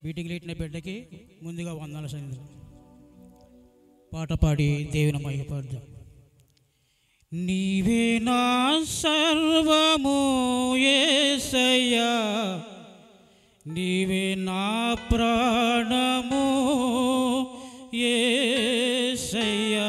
Meeting లేటిన బిడ్డకి ముందుగా వందల సన్నిధులు పాట పాడి దేవుని మహిపడదాం నీవే నా సర్వము యేసయ్యా నీవే నా ప్రాణము యేసయ్యా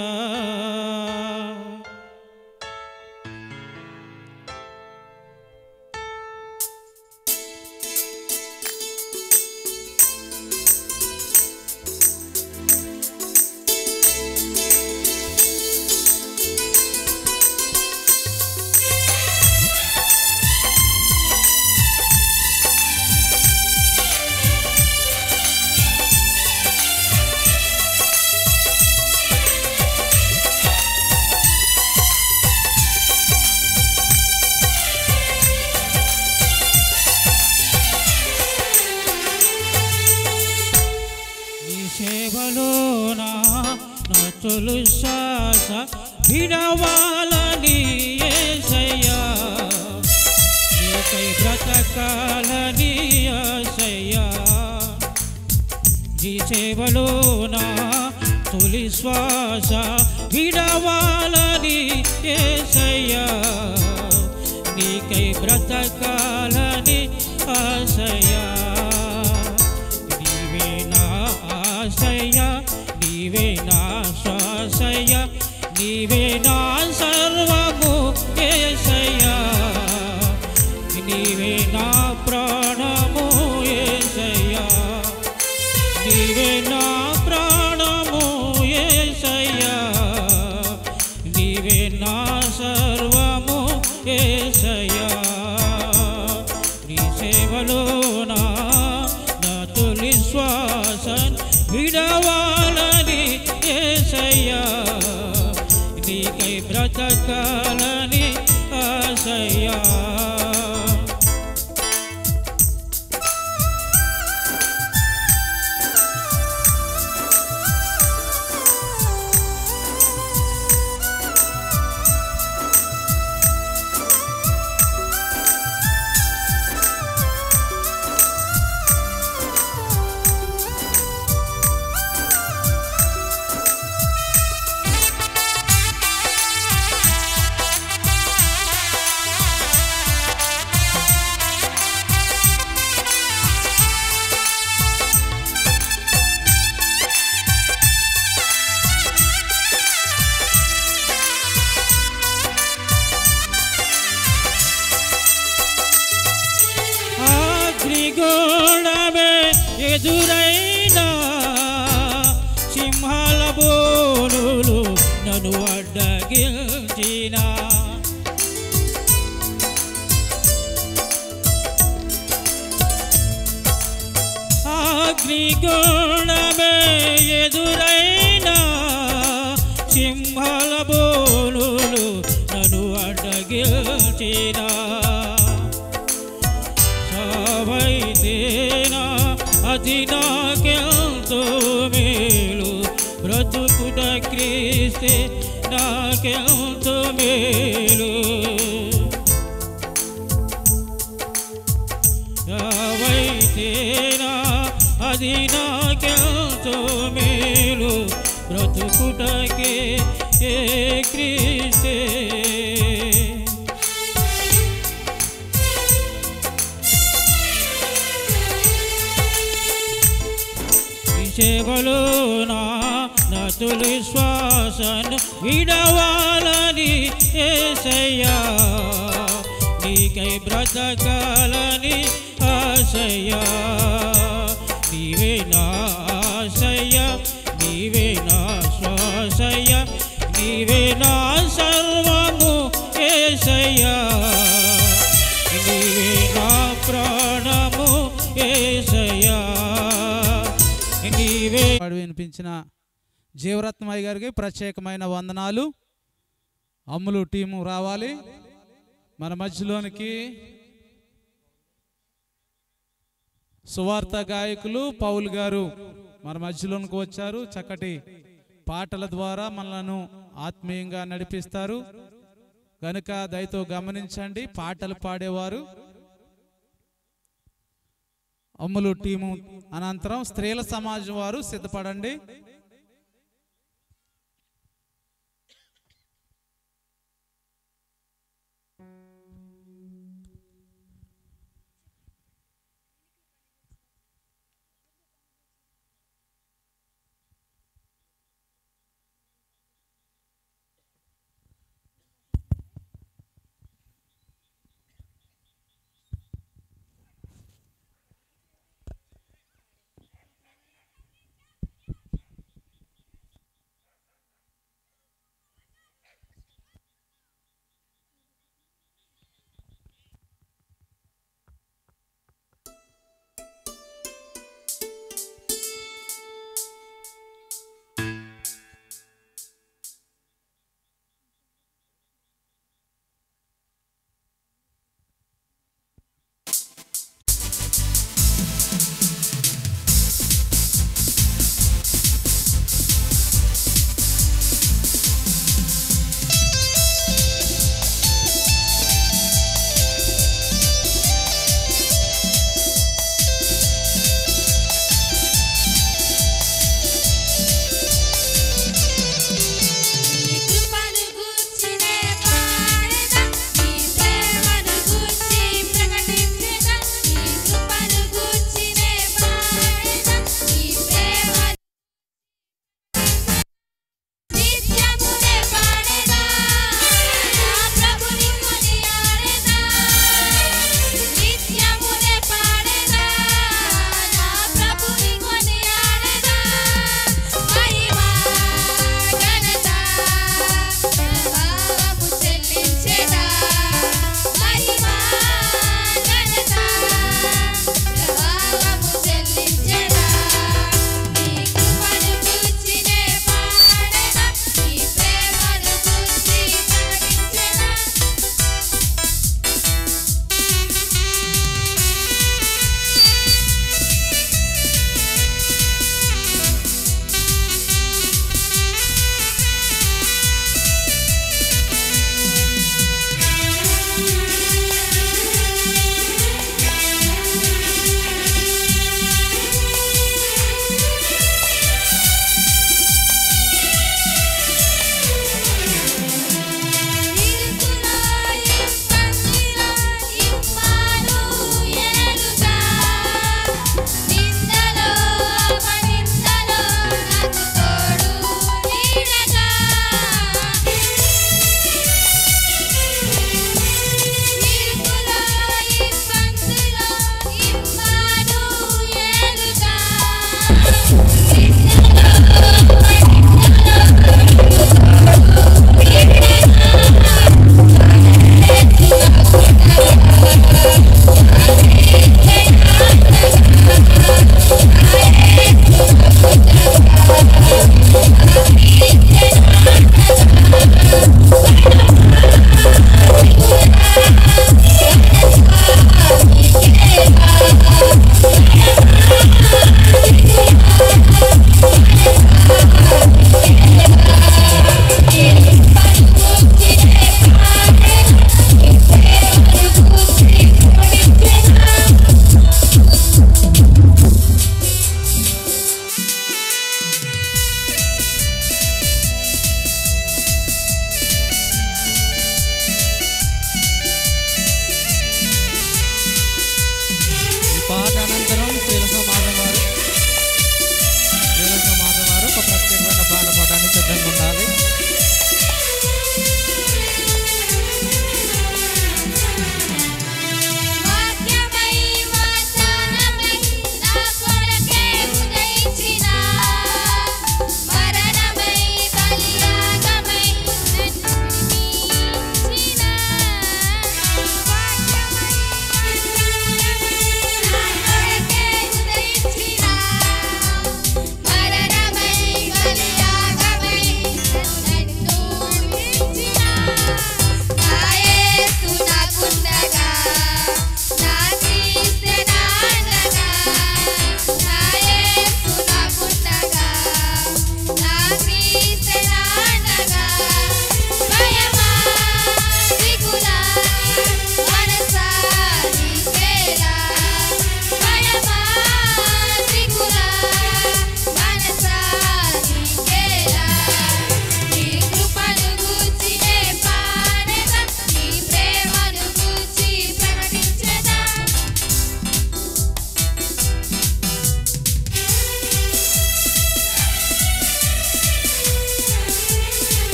నీ సేవలోనా నా తొలి శ్వాస విడవాలని ఏసయ్యా నీకై బ్రతకాలని ఆశయ్యా నీ సేవలోనా తొలి శ్వాస విడవాలని ఏసయ్యా నీకై బ్రతకాలని ఆశయ్యా నీవే నా ఆశయ నీవే నా శ్వాసయ నీవే నా సర్వము ఏసయ్యా నీవే నా ప్రాణము ఏసయ్యా నీవే నా ప్రాణము ఏసయ్యా నీవే నా సర్వము ఏసయ్యా నీ సేవలోనా నా తొలి శ్వాస విడవాలని ఏసయ్యా నీకై బ్రతకాలని ఆశయ్యా అగ్నిగోళమే ఎదురైనా సింహాల బోనులు నన్ను అడ్డగించిన అగ్నిగోళమే ఎదురైనా సింహాల బోనులు నన్ను అడ్డగించిన సావైతేనా అది నాకెంతో మేలు బ్రతుకుట క్రీస్తే నాకెంతో మేలు సావైతేనా అది నాకెంతో మేలు బ్రతుకుటకే ఏ క్రీస్తే సేవలోనా నా తొలి శ్వాసను విడవాలని ఏసయ్యా నీకై బ్రతకాలని ఆశయ్యా నీవే నా ఆశయ నీవే నా శ్వాసయ నీవే నా సర్వము ఏసయ్యా నీవే నా ప్రాణము ఏసయ్యా నీవే పాడు వినిపించిన జీవరత్నమయ్య గారికి ప్రత్యేకమైన వందనాలు అమ్ములు టీము రావాలి మన మధ్యలోనికి సువార్త గాయకులు పౌల్ గారు మన మధ్యలోనికి వచ్చారు చక్కటి పాటల ద్వారా మనలను ఆత్మీయంగా నడిపిస్తారు కనుక దయతో గమనించండి పాటలు పాడేవారు అమ్ములు టీము అనంతరం స్త్రీల సమాజం వారు సిద్ధపడండి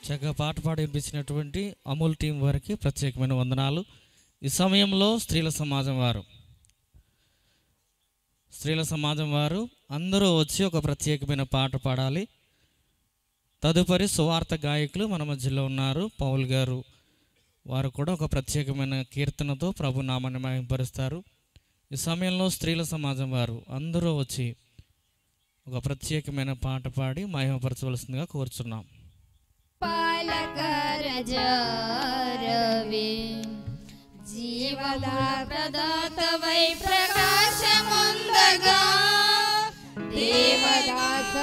చక్కగా పాట పాడి వినిపించినటువంటి అమూల్ టీం వారికి ప్రత్యేకమైన వందనాలు ఈ సమయంలో స్త్రీల సమాజం వారు స్త్రీల సమాజం వారు అందరూ వచ్చి ఒక ప్రత్యేకమైన పాట పాడాలి తదుపరి సువార్త గాయకులు మన మధ్యలో ఉన్నారు పౌల్ గారు వారు కూడా ఒక ప్రత్యేకమైన కీర్తనతో ప్రభు నామాన్ని మహింపరుస్తారు ఈ సమయంలో స్త్రీల సమాజం వారు అందరూ వచ్చి ఒక ప్రత్యేకమైన పాట పాడి మహిమపరచవలసిందిగా కోరుచున్నాం పాలకరజారవే జీవద ప్రదాతవై ప్రకాశముందగా దేవదాస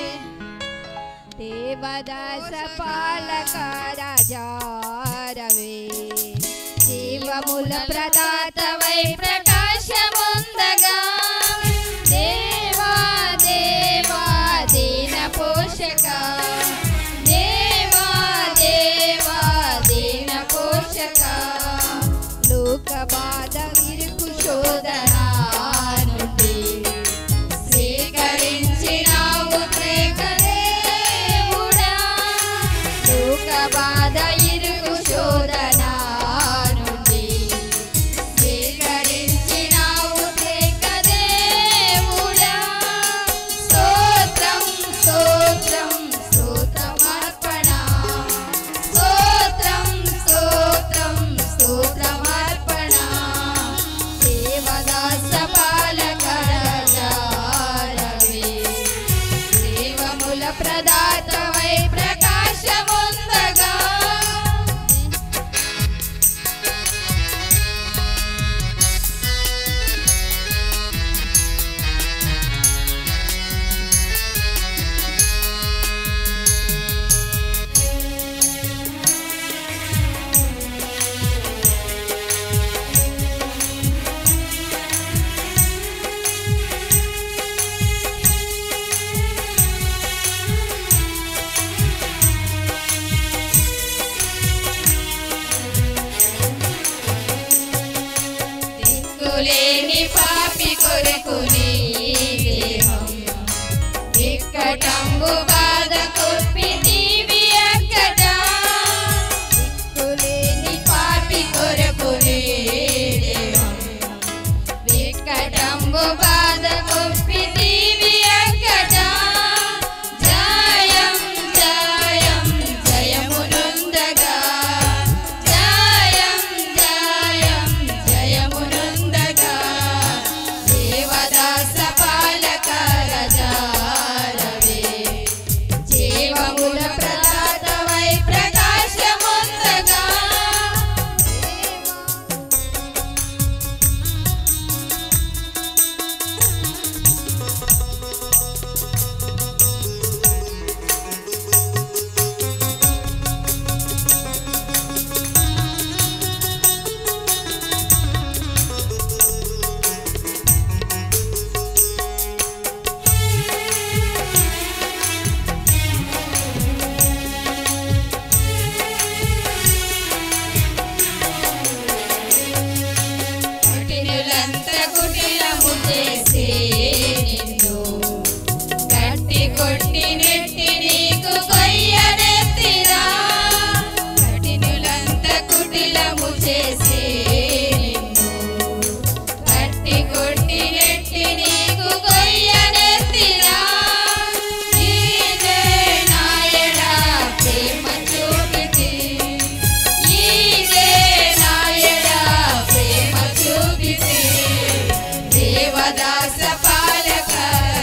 దేవదాస పాలక రాజారవే జీవముల ప్రదాతవై ప్రకాశముందగా దేవా దేవా దీన పోషక దేవా దేవా దీన పోషక లోక బాధ ఇరుకు శోధన నుండి స్వీకరించినావు ప్రేమదేవుడా లోక బాధ ఇరుకు శోధన నుండి స్వీకరించినావు ప్రేమదేవుడా స్తోత్రం స్తోత్రం స్తోత్రమర్పణ స్తోత్రం స్తోత్రం స్తోత్రమర్పణ దేవదాస పాలక రాజారవే దేవముల ప్రదాతవై ప్రకాశముందగా దిక్కులేని పాపి కొరకు నీ దేహం ఇక్కటంబు బాధ కొప్పి నీవి అక్కట దిక్కులేని పాపి కొరకు నీ దేహం ఇక్కటంబు బాధ కొప్పి నీవి అక్కట జయం జయం జయమునందగా జయం జయం జయమునందగా దేవదాస పాలక రజారవే జీవముల ప్రదాతవై ప్రకాశముందగా కుటిలులంత కుటిలము చేసి నిన్ను గట్టి కొట్టి నెట్టి నీకు కొయ్యనెత్తిరా కఠినులంత కుటిలము చేసి నిన్ను గట్టి కొట్టి నెట్టి నీకు కొయ్యనెత్తిరా ఈదే నాయడా ప్రేమ చూపితి ఈదే నాయడా ప్రేమ చూపితి దేవదాస పాలక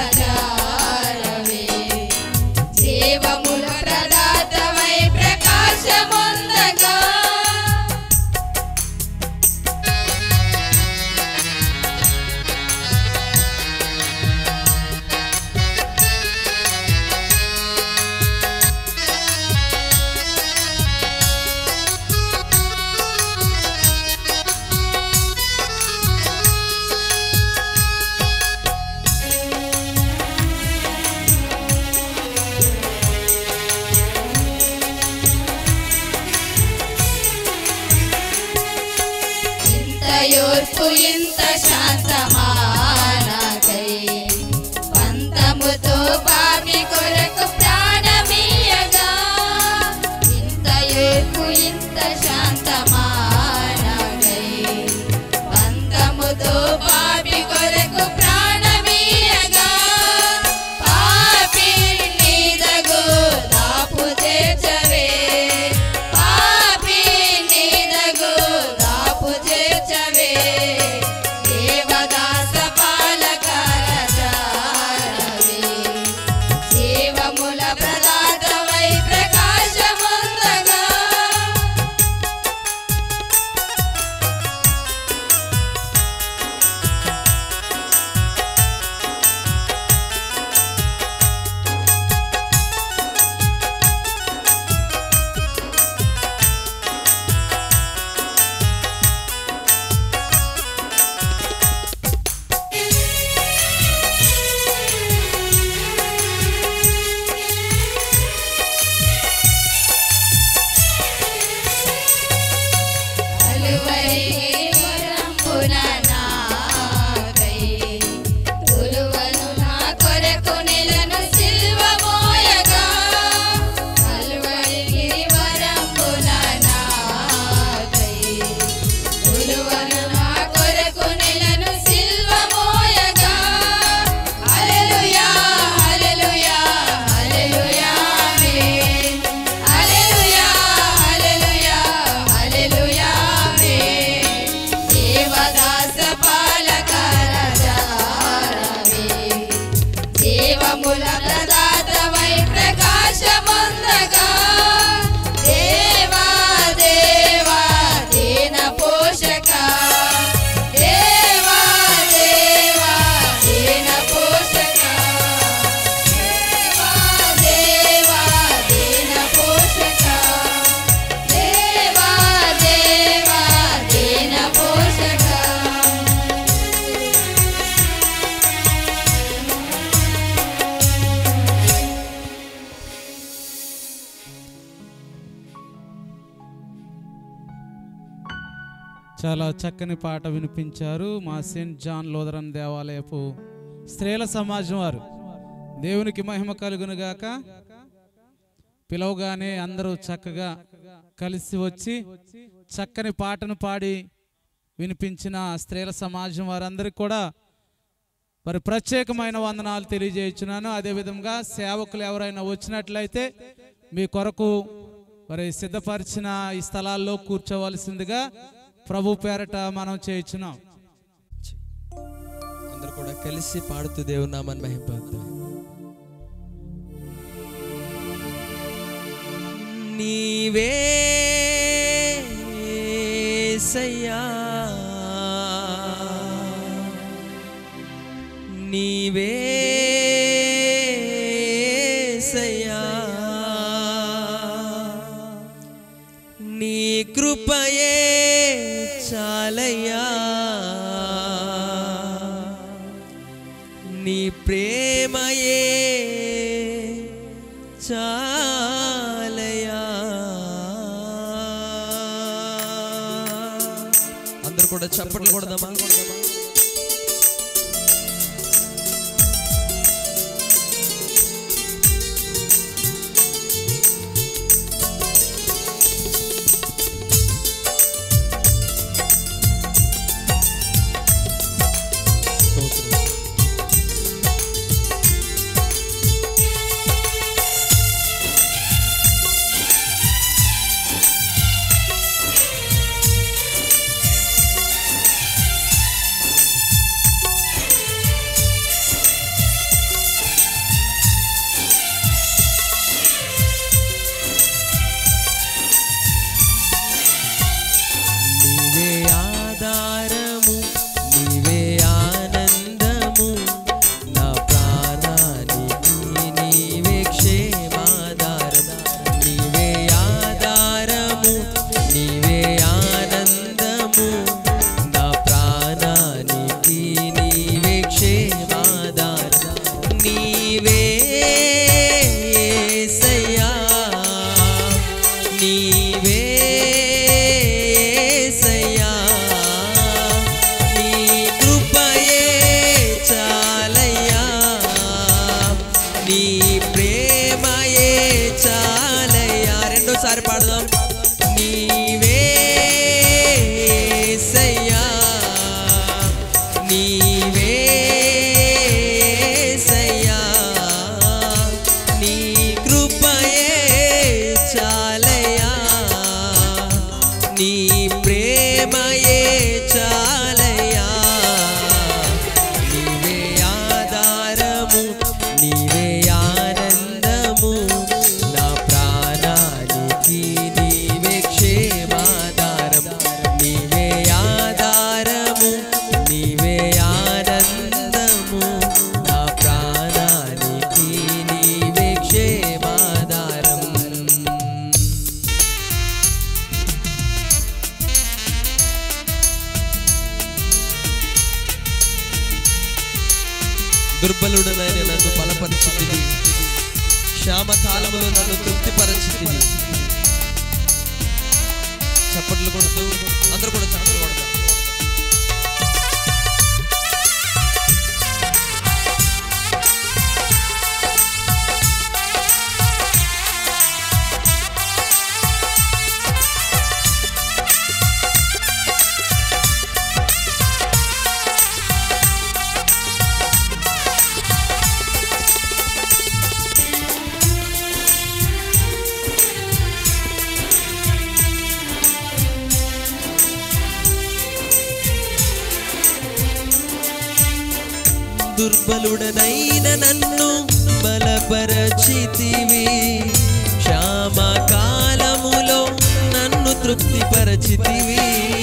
జారవే జీవముల ప్రదాతవై ప్రకాశముందగా ఇంత యోర్పు ఇంత శాంతమానకై పంతముతో పాపి కొరకు ప్రాణమీయగా శాంతమానగై పంతముతో పాపి కొరకు ప్రాణమీయగా పాపి నీదగు దాపు చేర్చవే పాపి నీదగు దాపు చేర్చవే దేవదాస పాలక రజారవే జీవముల ప్రదాతవై ప్రకాశముందగా కలువరి వరంపున నాకై కొలువను నా కొరకు నెలను సిల్వ మోయగా కలువరి వరంపున నాకై కొలువను నా కొరకు నెలను సిల్వ మోయగా హల్లెలూయా హల్లెలూయా హల్లెలూయా ఆమేన్ హల్లెలూయా హల్లెలూయా హల్లెలూయా ఆమేన్ దేవదాస పాలక రాజారవే జీవముల ప్రదాతవై ప్రకాశమందగా దేవా దేవా దీన పోషక దేవా దేవా దీన పోషక దేవా దేవా దీన పోషక దేవా దేవా దీన పోషక చాలా చక్కని పాట వినిపించారు మా సెయింట్ జాన్ లోదరన్ దేవాలయపు స్త్రీల సమాజం వారు దేవునికి మహిమ కలుగునుగాక పిలవగానే అందరూ చక్కగా కలిసి వచ్చి చక్కని పాటను పాడి వినిపించిన స్త్రీల సమాజం వారందరికీ కూడా మరి ప్రత్యేకమైన వందనాలు తెలియజేయుచున్నాను అదేవిధంగా సేవకులు ఎవరైనా వచ్చినట్లయితే మీ కొరకు మరి సిద్ధపరిచిన ఈ స్థలాల్లో కూర్చోవలసిందిగా ప్రభు పేరట మనం చేయించున్నాం అందరూ కూడా కలిసి పాడుతూ దేవుని నామాన్ని మహింపద్దాం నీవే సయ్యా నీవే సయ్యా నీ కృపయే చాలయ్యా నీ ప్రేమయే చాలయ్యా అందరూ కూడా చప్పట్లు కొడదామా స్తోత్రం. నీవే ఆధారము నీవే ఆనందము నా ప్రాణానికి నీవే క్షేమాధారం నీవే ఆధారము నీవే ఆనందము నా ప్రాణానికి నీవే క్షేమాధారం నీవే యేసయ్యా నీవే యేసయ్యా నీ కృపయే చాలయ్యా నీ ప్రేమయే చాలయ్యా రెండోసారి పాడదాం నీవే నీ ప్రేమయే చాలయ్యా నీవే ఆధారము నీవే ఆనందము నా ప్రాణానికి నీవే క్షేమాధారం నీవే ఆధారము నీవే ఆనందము నా ప్రాణానికి నీవే క్షేమాధారం దుర్బలుడనైన నన్ను బలపరిచితివి శ్యామకాలములో నన్ను తృప్తిపరచితివి చప్పట్లు కొడుతూ అందరూ కూడా చప్పట్లు కొడతారు దుర్బలుడనైన నన్ను బలపరచితివి శ్యామ కాలములో నన్ను తృప్తిపరచితివి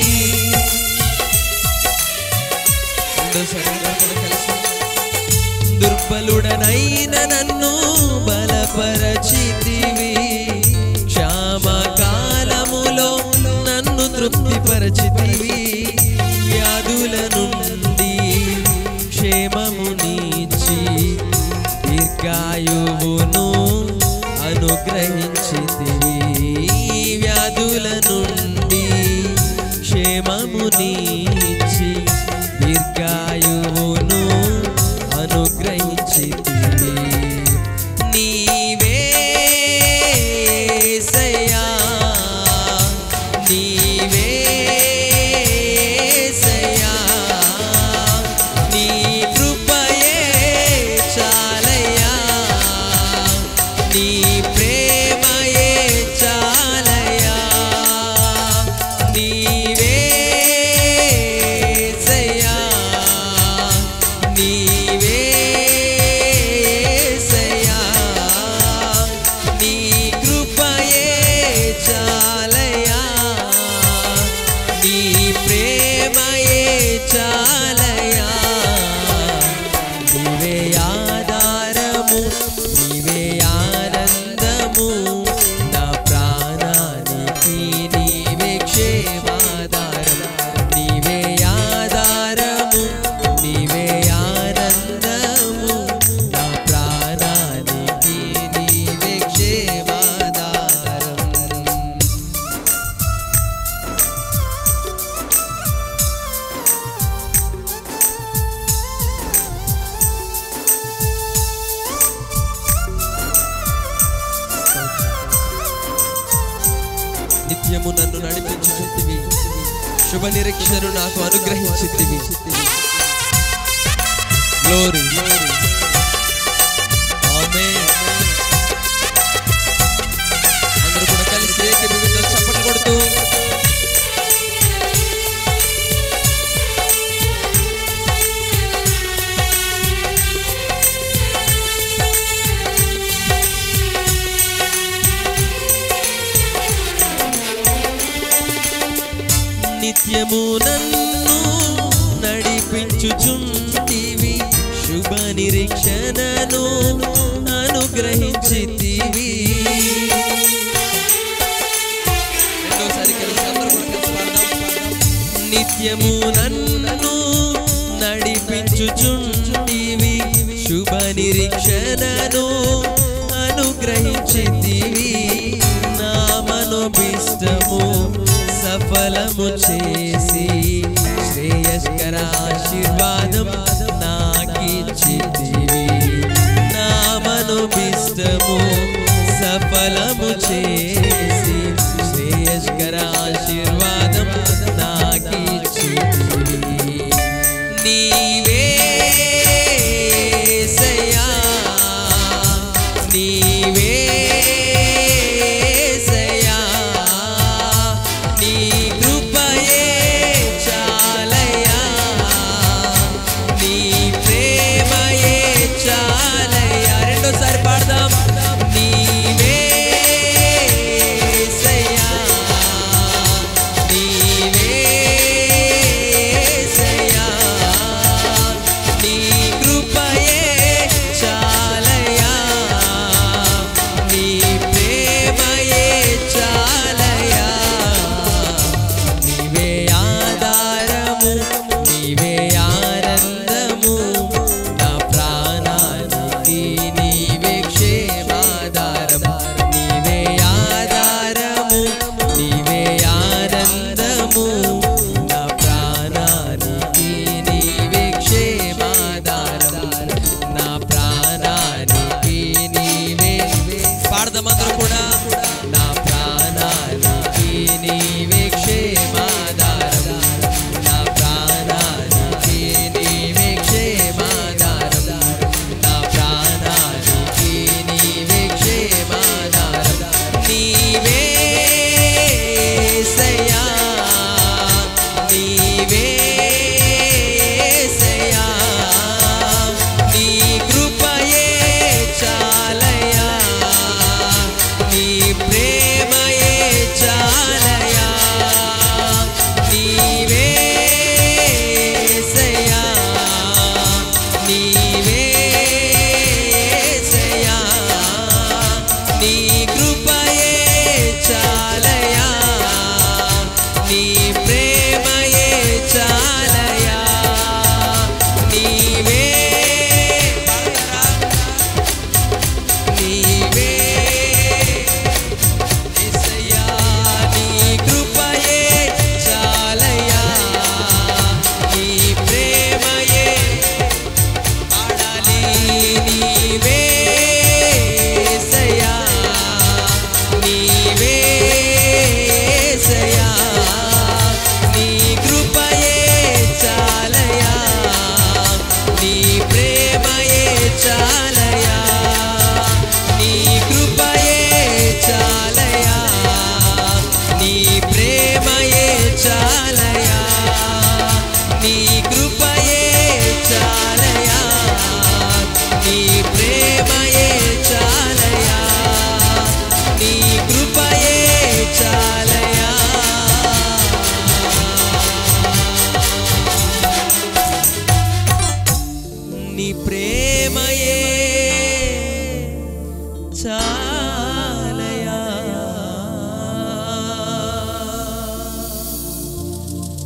రెండోసారి అందరూ కూడా కలిసి. దుర్బలుడనైన నన్ను బలపరచితివి క్షామ కాలములో నన్ను తృప్తిపరచితివి వ్యాధుల నుండి క్షేమమునిచ్చి దీర్ఘాయువును అనుగ్రహించితివి వ్యాధుల నుండి క్షేమమునిచ్చి దీర్ఘాయువును అనుగ్రహించితివి నీవే యేసయ్యా, నీవే యేసయ్యా, నీ కృపయే చాలయ్యా నీ ప్రేమయే చాలయ్యా నీవే యేసయ్యా, నీవే యేసయ్యా, నీ కృపయే చాలయ్యా నీ ప్రేమయే చాలయ్యా నీవే ఆధారము నీవే ఆనందము నా ప్రాణానికి నీవే క్షేమాధారం నీవే ఆధారము నీవే ఆనందము నా ప్రాణానికి నీవే క్షేమాధారం నిత్యము నన్ను నడిపించుచుంటివి శుభ నిరీక్షను నాకు అనుగ్రహించితివి గ్లోరీ అందరూ కూడా కలిసి ఏకీభవితో చప్పట్లు కొడుతూ నిత్యము నన్ను నడిపించుచుంటివి శుభ నిరీక్షణను అనుగ్రహించితివి రెండోసారి కలిసి అందరూ కూడా కలిసి పాడదాం. నిత్యము నన్ను నడిపించుచుంటివి శుభ నిరీక్షణను అనుగ్రహించితివి నా మనోభిష్టము సఫలము చేసి శ్రేయస్కర ఆశీర్వాదం నాకిచ్చితివి నా మనోభిష్టము సఫలము చేసి శ్రేయస్కర ఆశీర్వాదం నాకిచ్చితివి నీవే యేసయ్యా, నీవే యేసయ్యా, నీ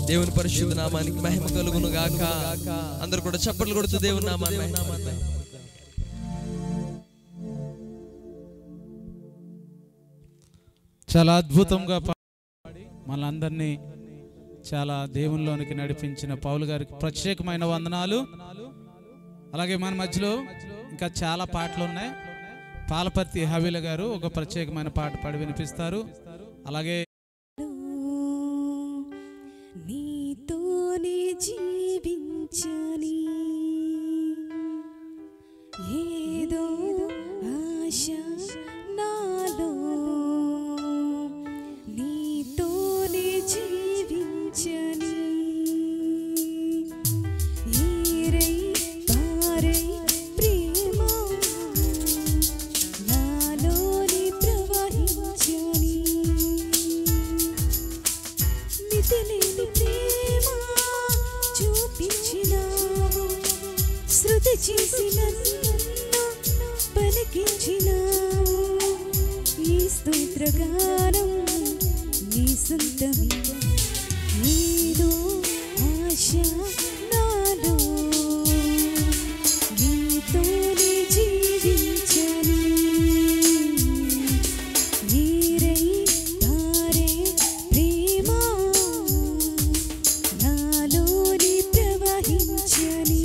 దేవుని పరిశుద్ధ నామానికి మహిమ కలుగును గాక అందరూ కూడా చప్పట్లు కొడుతూ దేవుని నామాన్ని మహిమ చాలా అద్భుతంగా పాడి మనందరినీ చాలా దేవునిలోనికి నడిపించిన పౌలు గారికి ప్రత్యేకమైన వందనాలు అలాగే మన మధ్యలో ఇంకా చాలా పాటలు ఉన్నాయి పాలపర్తి హవీల గారు ఒక ప్రత్యేకమైన పాట పాడి వినిపిస్తారు అలాగే నీతోనే జీవించని ఏదో ఆశ నాలో నీతోనే జీవించని ఈరై పారై ప్రేమ నాలోని ప్రవహించని మితిలేని ప్రేమ చూపించినావు శృతి చేసి నన్ను పలికించినావు ఈ స్తోత్రగానం నీ సొంతమే ఏదో ఆశ నాలో నీతోనే జీవించని నీరై తారే ప్రేమ నాలోని ప్రవహించని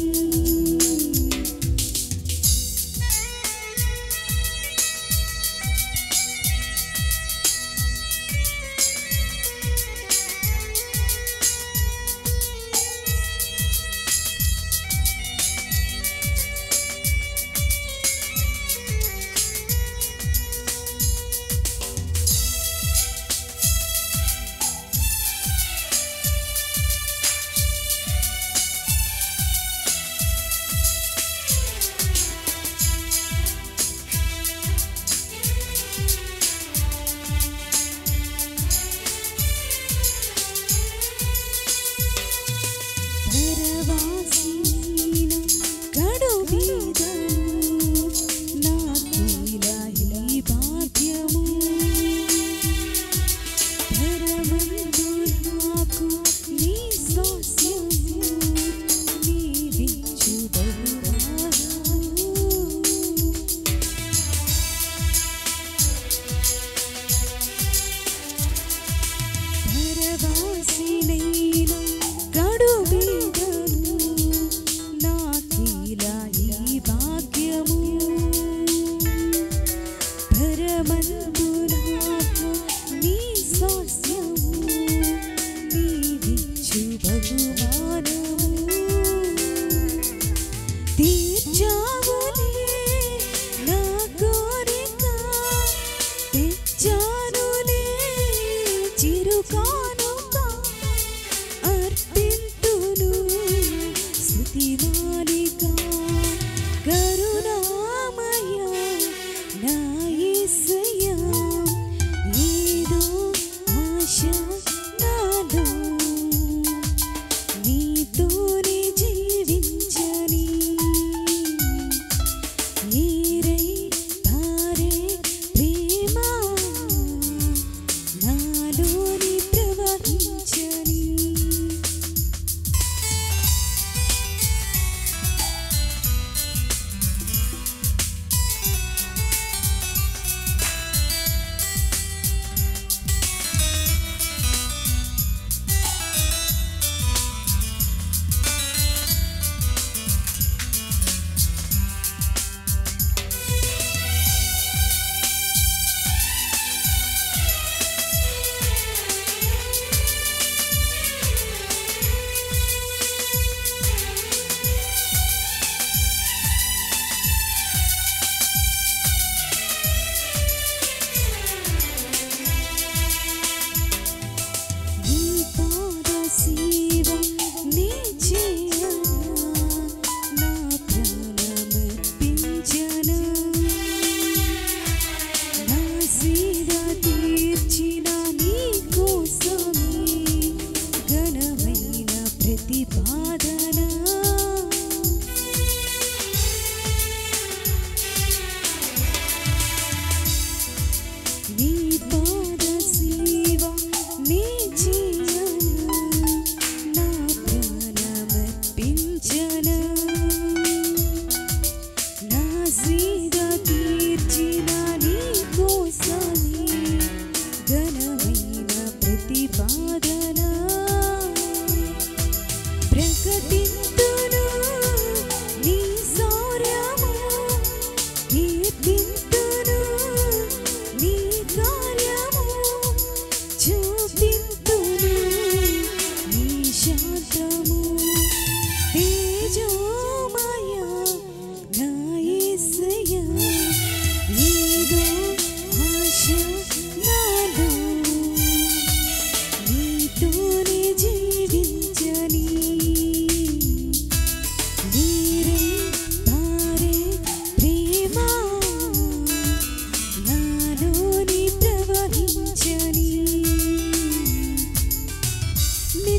పరవాసిన గడువీదము నాకీలా ఈ భాగ్యము పరమందు నాకు నీ స్వాస్యము నీవిచ్చు బహుమానము పరవాసినైన గడువీదను నాకీలా ఈ భాగ్యము పరమందు నాకు నీ స్వాస్యము నీవిచ్చు బహుమానము తీర్చావులే నా కోరిక తెచ్చానులే చిరుకానుక అర్పింతును స్తుతి మాలిక కరుణామయ నా యేసయ్యా ఏదో ఆశ నాలో నీతోనే జీవించని నీరై పారే ప్రేమ నాలోని ప్రవహించని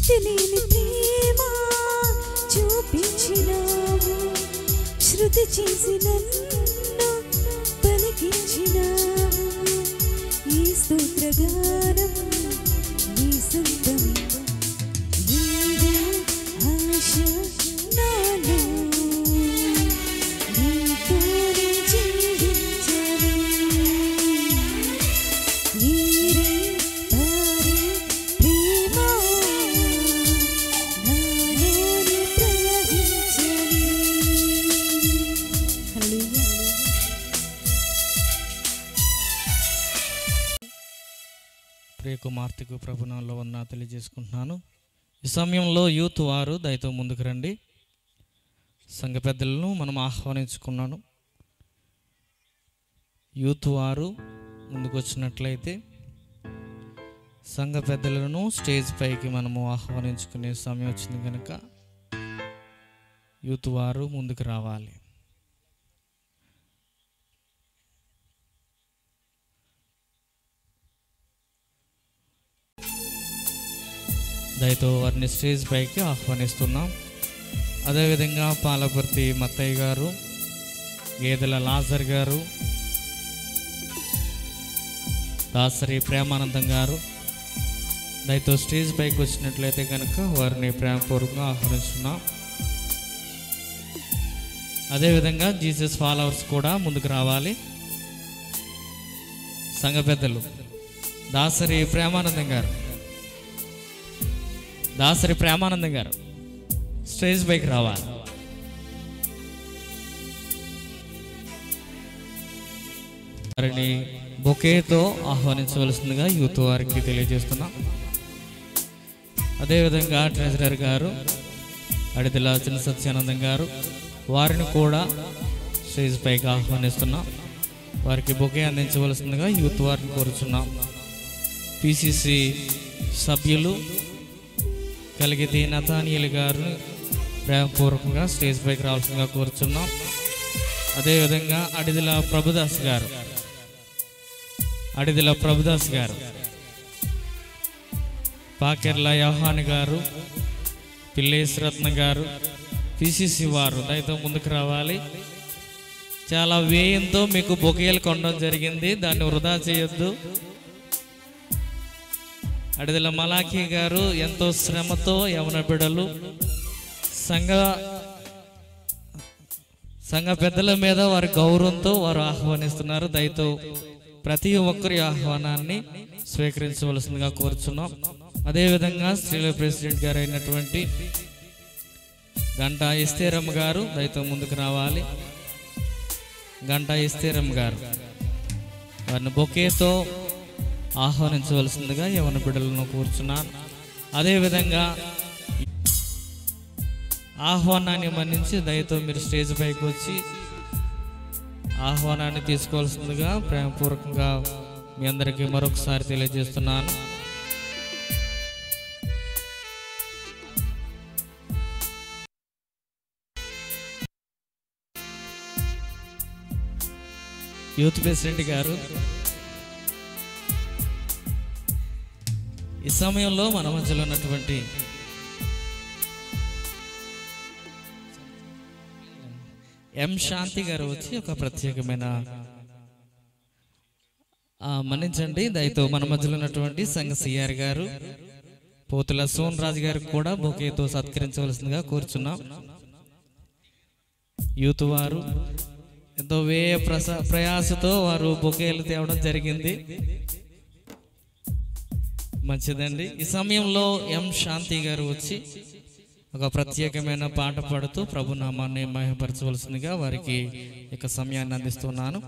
శృతి లేని ప్రేమ చూపించినావు శృతి చేసి నన్ను పలికించినావు ఈ స్తోత్రగానం నీ సొంతమే నీవే ఆశ నాలో నీతోనే జీవించని నీరే తారే ప్రేమ నాలోనే ప్రవహించని హల్లెలూయా ప్రియ కుమార్తెకు ప్రభునాల్లో ఉన్న తెలియజేసుకుంటున్నాను ఈ సమయంలో యూత్ వారు దయతో ముందుకు రండి సంఘ పెద్దలను మనం ఆహ్వానించుకున్నాను యూత్ వారు ముందుకు వచ్చినట్లయితే సంఘ పెద్దలను స్టేజ్ పైకి మనము ఆహ్వానించుకునే సమయం వచ్చింది కనుక యూత్ వారు ముందుకు రావాలి దయతో వారిని స్టేజ్ పైకి ఆహ్వానిస్తున్నాం అదేవిధంగా పాలపర్తి మత్తయ్య గారు గేదెల లాజర్ గారు దాసరి ప్రేమానందం గారు దయతో స్టేజ్ పైకి వచ్చినట్లయితే కనుక వారిని ప్రేమపూర్వకంగా ఆహ్వానిస్తున్నాం అదేవిధంగా జీసస్ ఫాలోవర్స్ కూడా ముందుకు రావాలి సంఘ పెద్దలు దాసరి ప్రేమానందం గారు దాసరి ప్రేమానందం గారు స్టేజ్ పైకి రావాలి వారిని బొకేతో ఆహ్వానించవలసిందిగా యూత్ వారికి తెలియజేస్తున్నాం అదేవిధంగా ట్రెజరర్ గారు అడిదిల చిన్న సత్యానందం గారు వారిని కూడా స్టేజ్ పైకి ఆహ్వానిస్తున్నాం వారికి బొకే అందించవలసిందిగా యూత్ వారిని కోరుచున్నాం పిసిసి సభ్యులు కలిగితే నతానియలు గారు ప్రేమపూర్వకంగా స్టేజ్ పైకి రావాల్సిందిగా కోరుచున్నాం అదేవిధంగా అడిదిల ప్రభుదాస్ గారు అడిదిల ప్రభుదాస్ గారు పాకెర్ల యోహాన్ గారు పిల్లేశ్ రత్న గారు పిసిసి వారు దయతో ముందుకు రావాలి చాలా వ్యయంతో మీకు బొకేలు కొనడం జరిగింది దాన్ని వృధా చేయొద్దు అడిదిల మలాఖీ గారు ఎంతో శ్రమతో యవన బిడ్డలు సంఘ సంఘ పెద్దల మీద వారి గౌరవంతో వారు ఆహ్వానిస్తున్నారు దయతో ప్రతి ఒక్కరి ఆహ్వానాన్ని స్వీకరించవలసిందిగా కోరుచున్నాం అదేవిధంగా స్త్రీల ప్రెసిడెంట్ గారు అయినటువంటి గంటా ఇస్తేరమ్మ గారు దయతో ముందుకు రావాలి గంటా ఇస్తేరమ్మ గారు వారిని బొకేతో ఆహ్వానించవలసిందిగా యవన బిడ్డలను కూర్చున్నాను అదేవిధంగా ఆహ్వానాన్ని మన్నించి దయతో మీరు స్టేజ్ పైకి వచ్చి ఆహ్వానాన్ని తీసుకోవాల్సిందిగా ప్రేమపూర్వకంగా మీ అందరికీ మరొకసారి తెలియజేస్తున్నాను యూత్ ప్రెసిడెంట్ గారు ఈ సమయంలో మన మధ్యలో ఉన్నటువంటి ఎం శాంతి గారు వచ్చి ఒక ప్రత్యేకమైన ఆ, మన్నించండి దయతో మన మధ్యలో ఉన్నటువంటి సంఘ సిఆర్ గారు పోతుల సోన్ రాజు గారు కూడా బొకేతో సత్కరించవలసిందిగా కోరుచున్నాం యూత్ వారు ఎంతో వ్యయ ప్రస ప్రయాసతో వారు బొకేలు తేవడం జరిగింది మంచిదండి ఈ సమయంలో ఎం శాంతి గారు వచ్చి ఒక ప్రత్యేకమైన పాట పాడుతూ ప్రభు నామాన్ని మహిమపరచవలసిందిగా వారికి ఇక సమయాన్ని అందిస్తున్నాను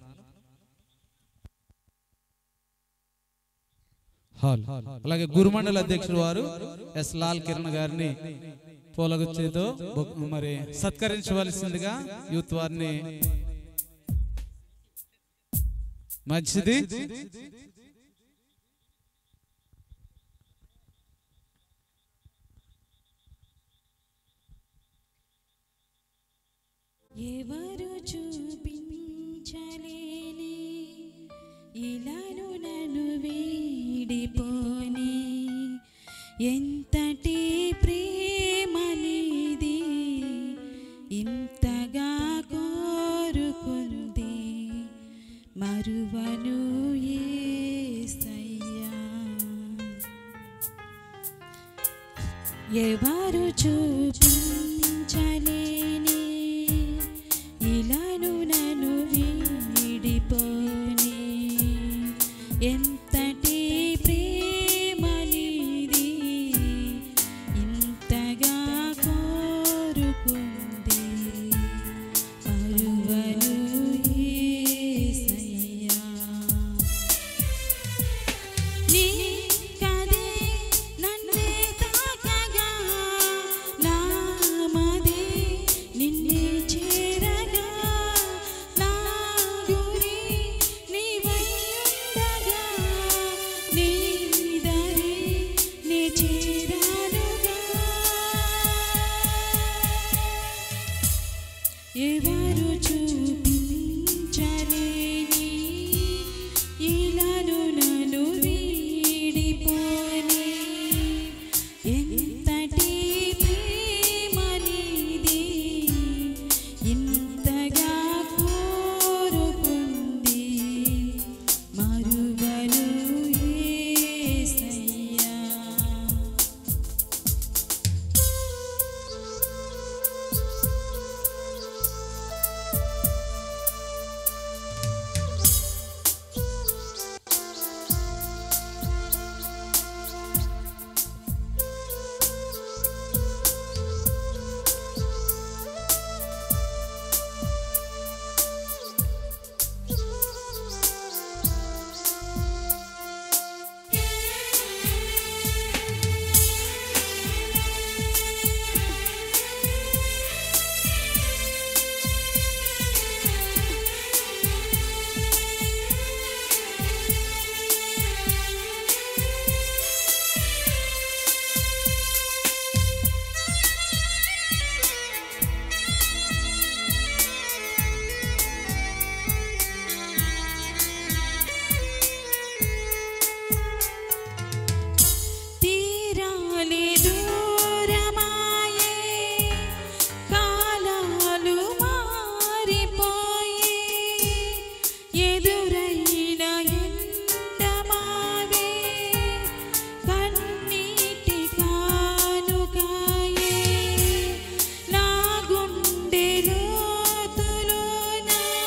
హాల్ అలాగే గురుమండల అధ్యక్షుడు వారు ఎస్ లాల్ కిరణ్ గారిని పూలగుచ్చేతో బొ- మరి సత్కరించవలసిందిగా యూత్ వారిని మంచిది ఎవరు చూపించలేని ఇలాను నన్ను వీడిపోని ఎంతటి ఎవరు చూపించలేని ఇలాను నన్ను వీడిపోని ఎంతటి ప్రేమ నీది ఇంతగా కోరుకుంది పరువను యేసయ్యా నీ కదే నన్నే తాకగా నామదే నిన్నే చేరగా నా గురి నీవయ్యుండగా నీ దరి నీ చేరానుగా ఎవరు చూపించలేని ఇలాను నన్ను వీడిపోని ఎంతటి ప్రేమ నీది ఇంతగా కోరుకుంది మరువను యేసయ్యా తీరాలి దూరమాయే కాలాలు మారిపోయి ఎదురైన ఎండమావే కన్నీటి కానుకాయే నా గుండె లోతులోన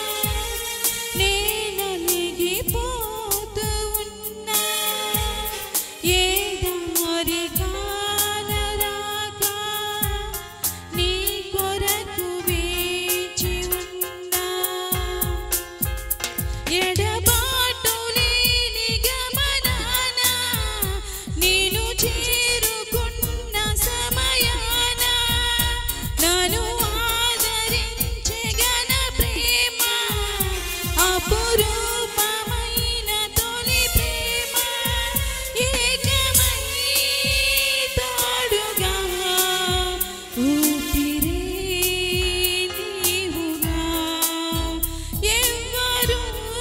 నేనలిగిపోతూ ఉన్నా ఏ దారి కానరాక నీ కొరకు వేచి ఉన్నా ఎడబాటు లేని గమనాన నేను చేరుకున్న సమయాన నన్ను ఆదరించే ఘన ప్రేమ అపురూపమైన తొలి ప్రేమ ఏకమై తోడుగా ఊపిరే నీవుగా ఎవ్వరూ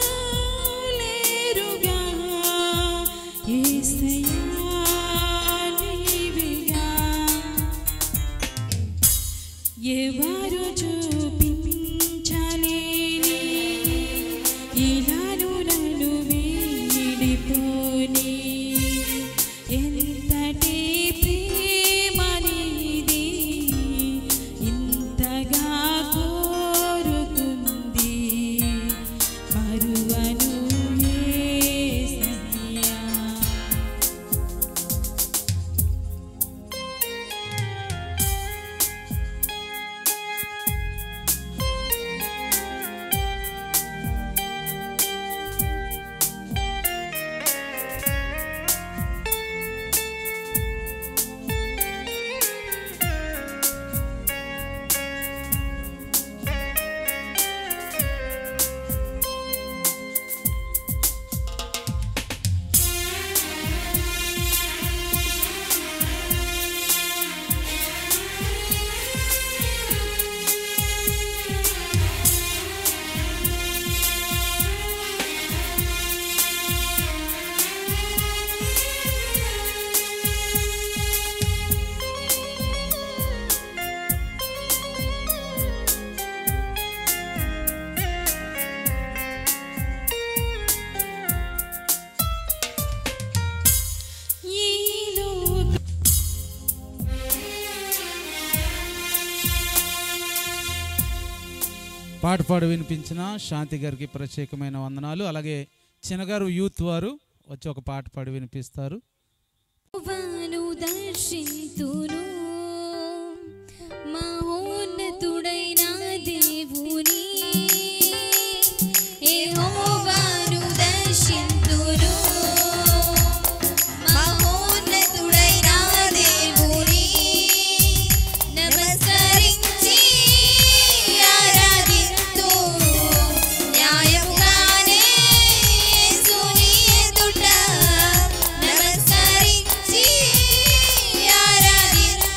లేరుగా యేసయ్యా నీవిగా ఎవరు చూపించలేని ఇలాను నన్ను వీడిపోని ఎంతటి ప్రేమ నీది ఇంతగా కోరుకుంది మరువను యేసయ్యా పాట పాడు వినిపించిన శాంతి గారికి ప్రత్యేకమైన వందనాలు అలాగే చిన్నగారు యూత్ వారు వచ్చి ఒక పాట పాడి వినిపిస్తారు యెహోవాను దర్శింతును మహోన్నతుడైన దేవుని యెహోవాను దర్శింతును మహోన్నతుడైన దేవుని నమస్కరించి ఆరాధింతు న్యాయముగానే యేసుని ఎదుట నమస్కరించి ఆరాధింతు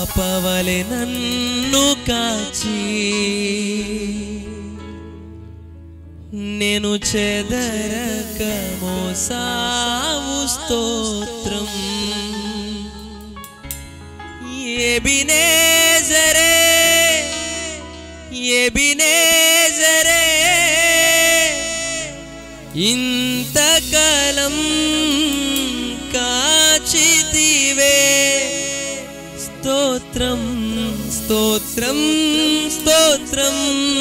పాపవలె నన్ను కాచి నేను చెదరక మోసావు స్తోత్రం ఎబినేజరే ఎబినేజరే ఇంతకాలం కాచితివే స్తోత్రం స్తోత్రం స్తోత్రం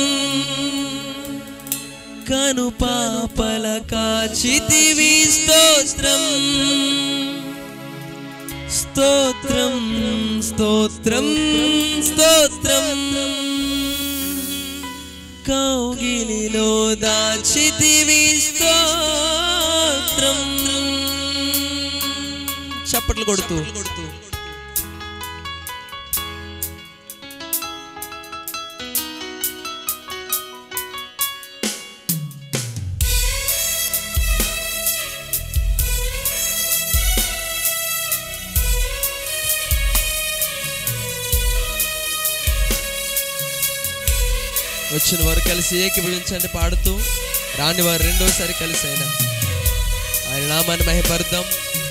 కను పాపల కాచితివి స్తోత్రం స్తోత్రం స్తోత్రం స్తోత్రం కౌగిలిలో దాచితివి స్తోత్రం చప్పట్లు కొడుతూ వచ్చిన వారు కలిసి ఏకీభవించండి పాడుతూ రాని వారు రెండోసారి కలిసి అయినా ఆయన నామాన్ని మహిపరుద్దాం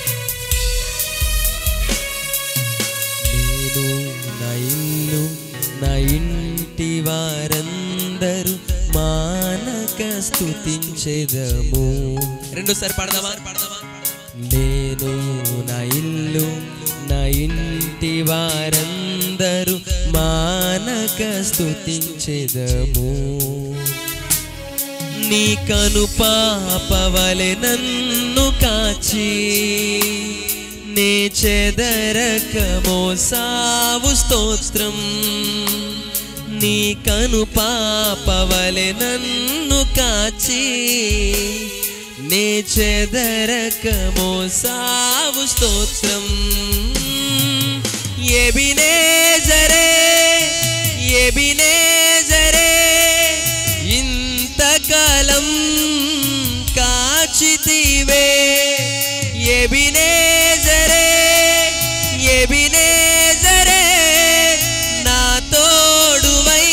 నేను నా ఇల్లు నా ఇంటి వారందరూ మానక స్తుతించెదము రెండోసారి పాడదామా నేను నా ఇల్లు నా ఇంటి వారందరూ మానక స్తుతించెదము నీ కను పాపవలె నన్ను కాచి నే చెదరక మోసావు స్తోత్రం నీ కను పాపవలె నన్ను కాచి నే చెదరక మోసావు స్తోత్రం ఎబినేజరే ఎబినేజరే ఇంతకాలం కాచితివే ఎబినేజరే ఎబినేజరే నా తోడువై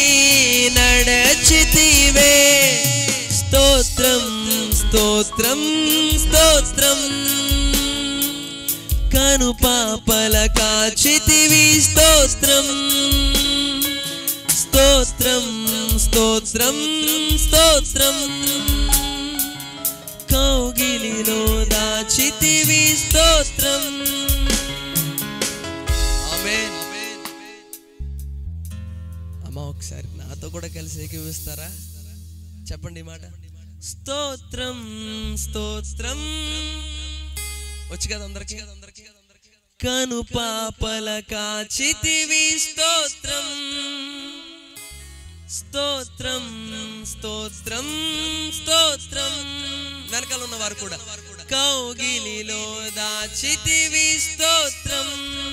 నడచితివే స్తోత్రం స్తోత్రం స్తోత్రం కను పాపల కాచితివి స్తోత్రం స్తోత్రం స్తోత్రం స్తోత్రం కౌగిలిలో దాచితివి స్తోత్రం ఆమేన్ అమ్మ ఒకసారి నాతో కూడా కలిసి ఏకీవిస్తారా చెప్పండి ఈ మాట స్తోత్రం స్తోత్రం వచ్చి కదా అందరికి కను పాపల కాచితివి స్తోత్రం స్తోత్రం స్తోత్రం స్తోత్రం వెనకాల ఉన్న వారు కూడా కౌగిలిలో దాచితివి స్తోత్రం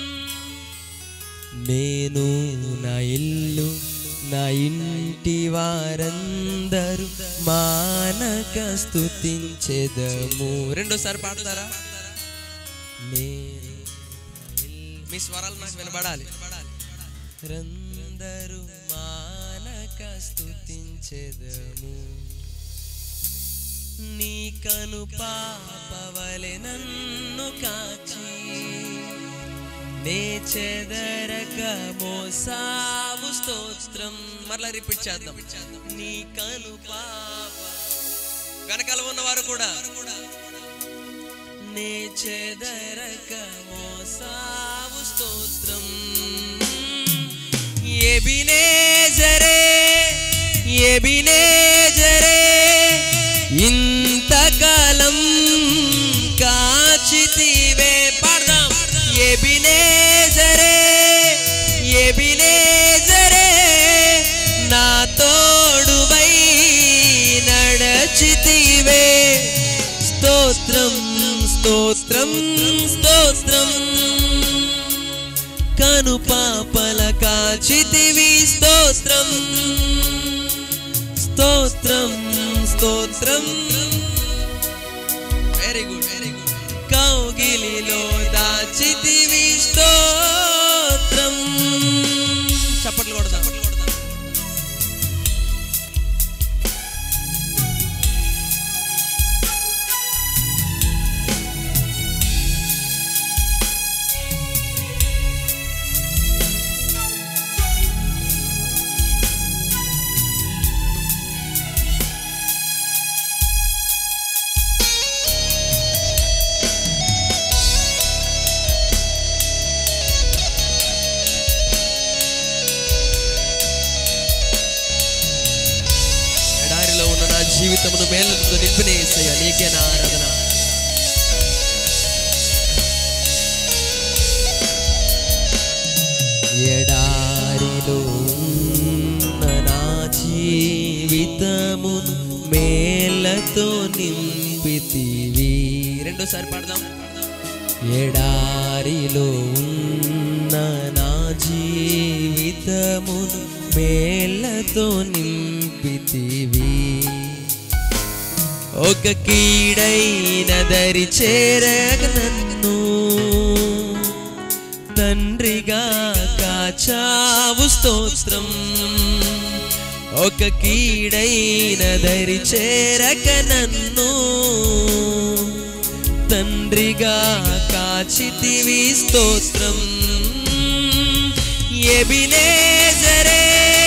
నేను నా ఇల్లు నా ఇంటి వారందరూ మానక స్తుతించెదము రెండోసారి పాడతారా నేను నా ఇల్లు- మీ స్వరాలు నాకు వినబడాలి రందరూ మానక స్తుతించెదము నీ కను పాపవలె నన్ను కాచి నే చెదరక మోసావు స్తోత్రం మరలా రిపీట్ చేద్దాం నీ కను పాప వెనకాల ఉన్నవారు కూడా నే చెదరక మోసావు స్తోత్రం ఎబినేజరే ఎబినేజరే ఇంతకాలం కాచితివే పాడదాం ఎబినేజరే ఎబినేజరే నా తోడువై నడచితివే స్తోత్రం స్తోత్రం స్తోత్రం కను పాపల కాచితివి స్తోత్రం స్తోత్రం స్తోత్రం వెరీ గుడ్ వెరీ గుడ్ కౌగిలిలో దాచితివి స్తోత్రం జీవితమును మేలుతో నింపిన ఏసయ్య నీకే నా ఆరాధన ఎడారిలో ఉన్న నా జీవితమును మేలతో నింపితివి రెండోసారి పాడదాం ఎడారిలో ఉన్న నా జీవితమును మేలతో నింపితివి ఒక కీడైన దరి చేరగ నన్ను తండ్రిగా కాచావు స్తోత్రం ఒక కీడైన దరి చేరక నన్ను తండ్రిగా కాచితివి స్తోత్రం ఎబినేజరే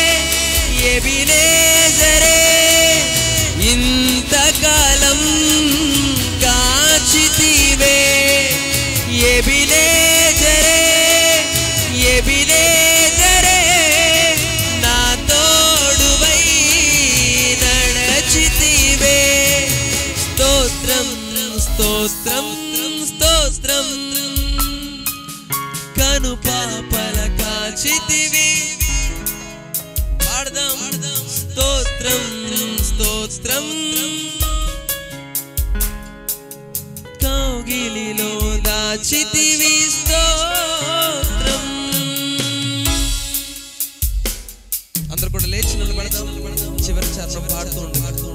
ఎబినేజరే ఇంతకాలం కాచితివే ఎబినేజరే ఎబినేజరే నా తోడువై నడచితివే స్తోత్రం స్తోత్రం స్తోత్రం కను పాపల కాచితివి పాడదాం స్తోత్రం స్తోత్రం కౌగిలిలో దాచితివి స్తోత్రం అందరు కూడా లేచి నిలబడదాం చివరి చరణం పాడుతూ ఉండు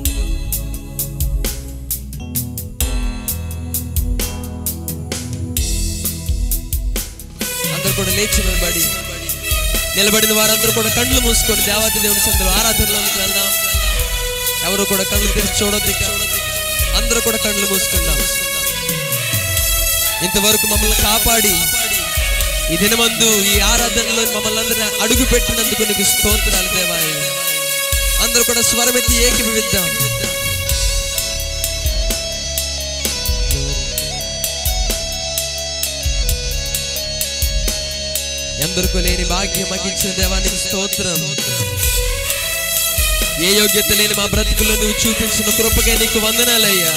అందరు కూడా లేచి నిలబడి నిలబడిన వారందరూ కూడా కళ్ళు మూసుకొని దేవాతి దేవుని సందరు ఆరాధనలోకి వెళ్దాం ఎవరు కూడా కళ్ళు తెరిచి చూడొద్దు ఇక. అందరూ కూడా కళ్ళు మూసుకుందాం ఇంతవరకు మమ్మల్ని కాపాడి ఈ దినమందు ఈ ఆరాధనలో మమ్మల్ని అందరినీ అడుగు పెట్టినందుకు నీకు స్తోత్రాలు దేవాయ అందరూ కూడా స్వరమెత్తి ఏకీభవిద్దాం ఎందరికో లేని భాగ్యం అగిచ్చిన దేవానికి స్తోత్రం ఏ యోగ్యత లేని మా బ్రతుకుల్లో నువ్వు చూపించిన కృపగా నీకు వందనాలయ్యా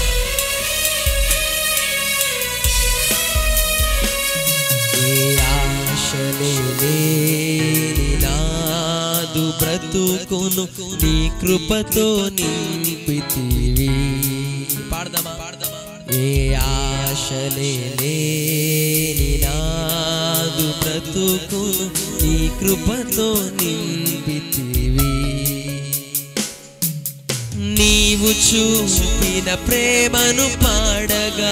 ఏ ఆశలే లేని నాదు బ్రతుకును నీ కృపతో నింపితివి పాడదామా పాడదామా ఏ ఆశలే లేని నాదు బ్రతుకును నీ కృపతో నింపితివి నీవు చూపిన ప్రేమను పాడగా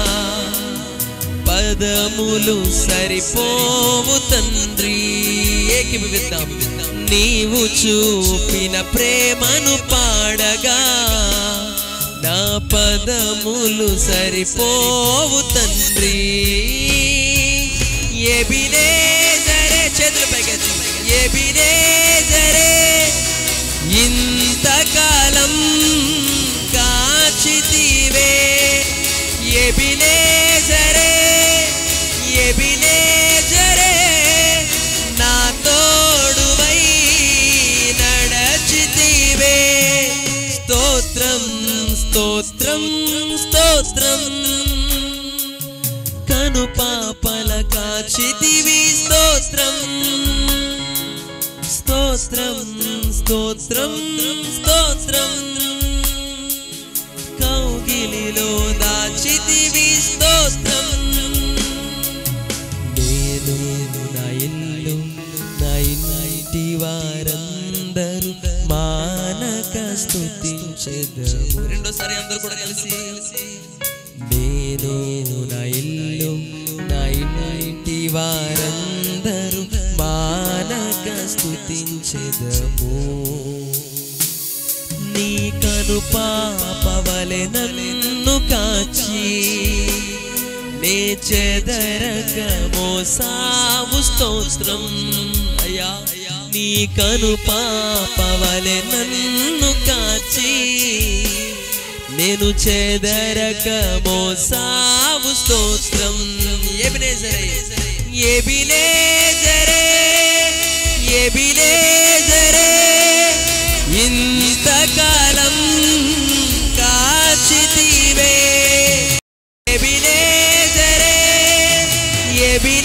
పదములు సరిపోవు తండ్రి ఏకీభవిద్దాం నీవు చూపిన ప్రేమను పాడగా నా పదములు సరిపోవు తండ్రి ఎబినేజరే చేతులు పైకెత్తి ఎబినేజరే ఇంతకాలం కాచితివే ఎబినేజరే ఎబినేజరే నా తోడువై నడచితివే స్తోత్రం స్తోత్రం స్తోత్రం కను పాపల కాచితివి స్తోత్రం స్తోత్రం స్తోత్రం స్తోత్రం కౌగిలిలో దాచితివి స్తోత్రం నేను నా ఇల్లు నా ఇంటి వారందరూ మానక స్తుతించెదము రెండోసారి అందరూ కూడా కలిసి నేను నా ఇల్లు నా ఇంటి వారందరూ మానక స్తుతించెదము నీ కను పాపవలె నన్ను కాచి నే చెదరక మోసావు స్తోత్రం అయ్యా నీ కను పాపవలె నన్ను కాచి నేను చెదరక మోసావు స్తోత్రం ఎబినేజరే ఎబినేజరే ఎబినేజరే ఇంతకాలం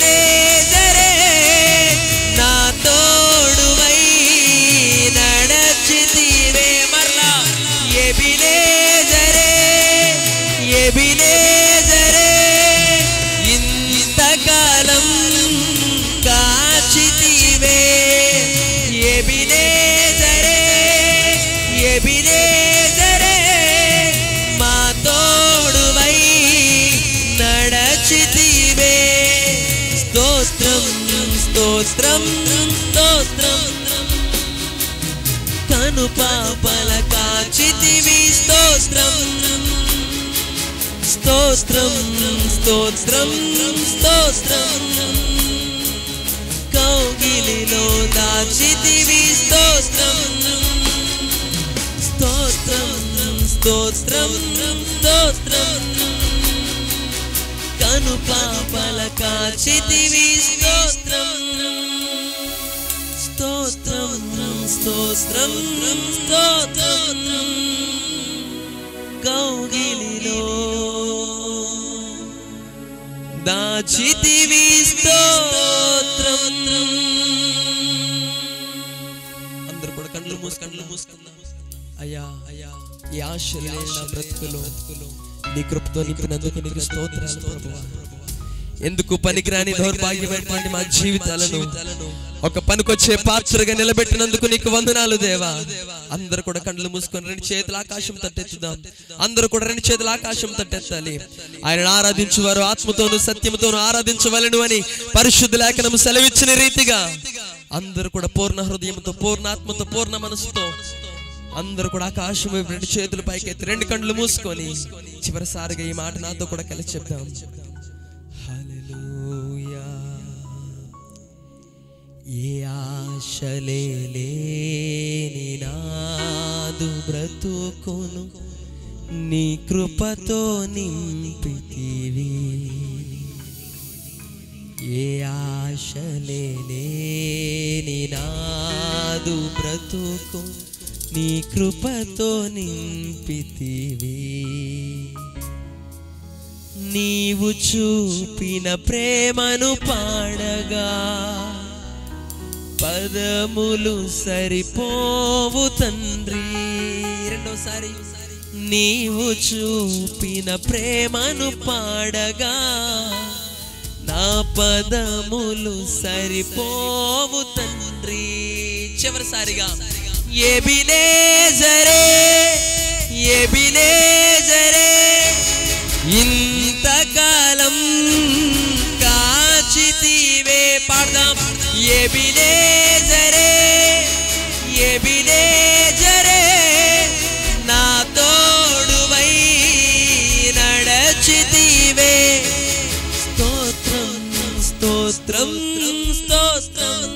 ఎబినేజరే నా తోడువై నడచితివే మరలా ఎబినేజరే ఎబినేజరే ఇంతకాలం కాచితివే ఎబినేజరే ఎబినేజరే మా తోడువై నడచితివే స్తోత్రం స్తోత్రం స్తోత్రం కను పాపల కాచితివి స్తోత్రం స్తోత్రం స్తోత్రం స్తోత్రం కౌగిలిలో దాచితివి స్తోత్రం స్తోత్రం స్తోత్రం స్తోత్రం కను పాపల కాచితివి స్తోత్రం స్తోత్రం స్తోత్రం స్తోత్రం కౌగిలిలో దాచితివి స్తోత్రం అందరూ కూడా కళ్ళు మూసి కళ్ళు మూసుకుందాం అయ్యా అయ్యా ఈ ఆశలు లేని నా బ్రతుకులో నీ కృపతో నింపినందుకు నీకు స్తోత్రాలు ప్రభువా ఎందుకు పనికిరాని దౌర్భాగ్యమైనటువంటి మా జీవితాలను ఒక పనికొచ్చే పాత్రగా నిలబెట్టినందుకు నీకు వందనాలు దేవా అందరూ కూడా కళ్ళు మూసుకొని రెండు చేతులు ఆకాశం తట్టెత్తుదాం అందరూ కూడా రెండు చేతులు ఆకాశం తట్టెత్తాలి ఆయన ఆరాధించువారు ఆత్మతోను సత్యముతోను ఆరాధించవలను అని పరిశుద్ధ లేఖనం సెలవిచ్చిన రీతిగా అందరూ కూడా పూర్ణ హృదయంతో పూర్ణ ఆత్మతో పూర్ణ మనసుతో అందరూ కూడా ఆకాశం వైపు రెండు చేతులు పైకెత్తి రెండు కళ్ళు మూసుకొని చివరిసారిగా ఈ మాట నాతో కూడా కలిసి చెప్దాం హల్లెలూయా ఏ ఆశలే లేని నాదు బ్రతుకును నీ కృపతో నింపితివి ఏ ఆశలే లేని నాదు బ్రతుకు నీ కృపతో నింపితివి నీవు చూపిన ప్రేమను పాడగా పదములు సరిపోవు తండ్రి రెండోసారి నీవు చూపిన ప్రేమను పాడగా నా పదములు సరిపోవు తండ్రి చివరిసారిగా ఎబినేజరే ఎబినేజరే ఇంతకాలం కాచితివే పాడదాం ఎబినేజరే ఎబినేజరే నా తోడువై నడచితివే స్తోత్రం స్తోత్రం స్తోత్రం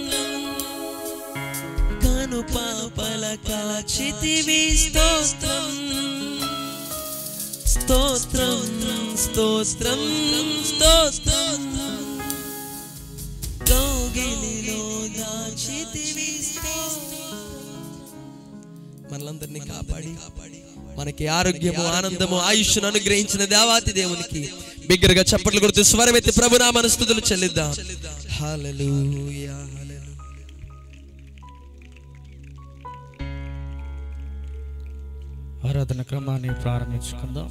కను పాపల కాచితివి స్తోత్రం స్తోత్రం స్తోత్రం స్తోత్రం కౌగిలిలో దాచితివి మనలందరినీ కాపాడి మనకి ఆరోగ్యము ఆనందము ఆయుష్ను అనుగ్రహించిన దేవాతి దేవునికి బిగ్గరగా చప్పట్లు కొడుతూ స్వరమెత్తి ప్రభునామన స్థుతులు చెల్లిద్దాం హల్లెలూయా హల్లెలూయా ఆరాధన క్రమాన్ని ప్రారంభించుకుందాం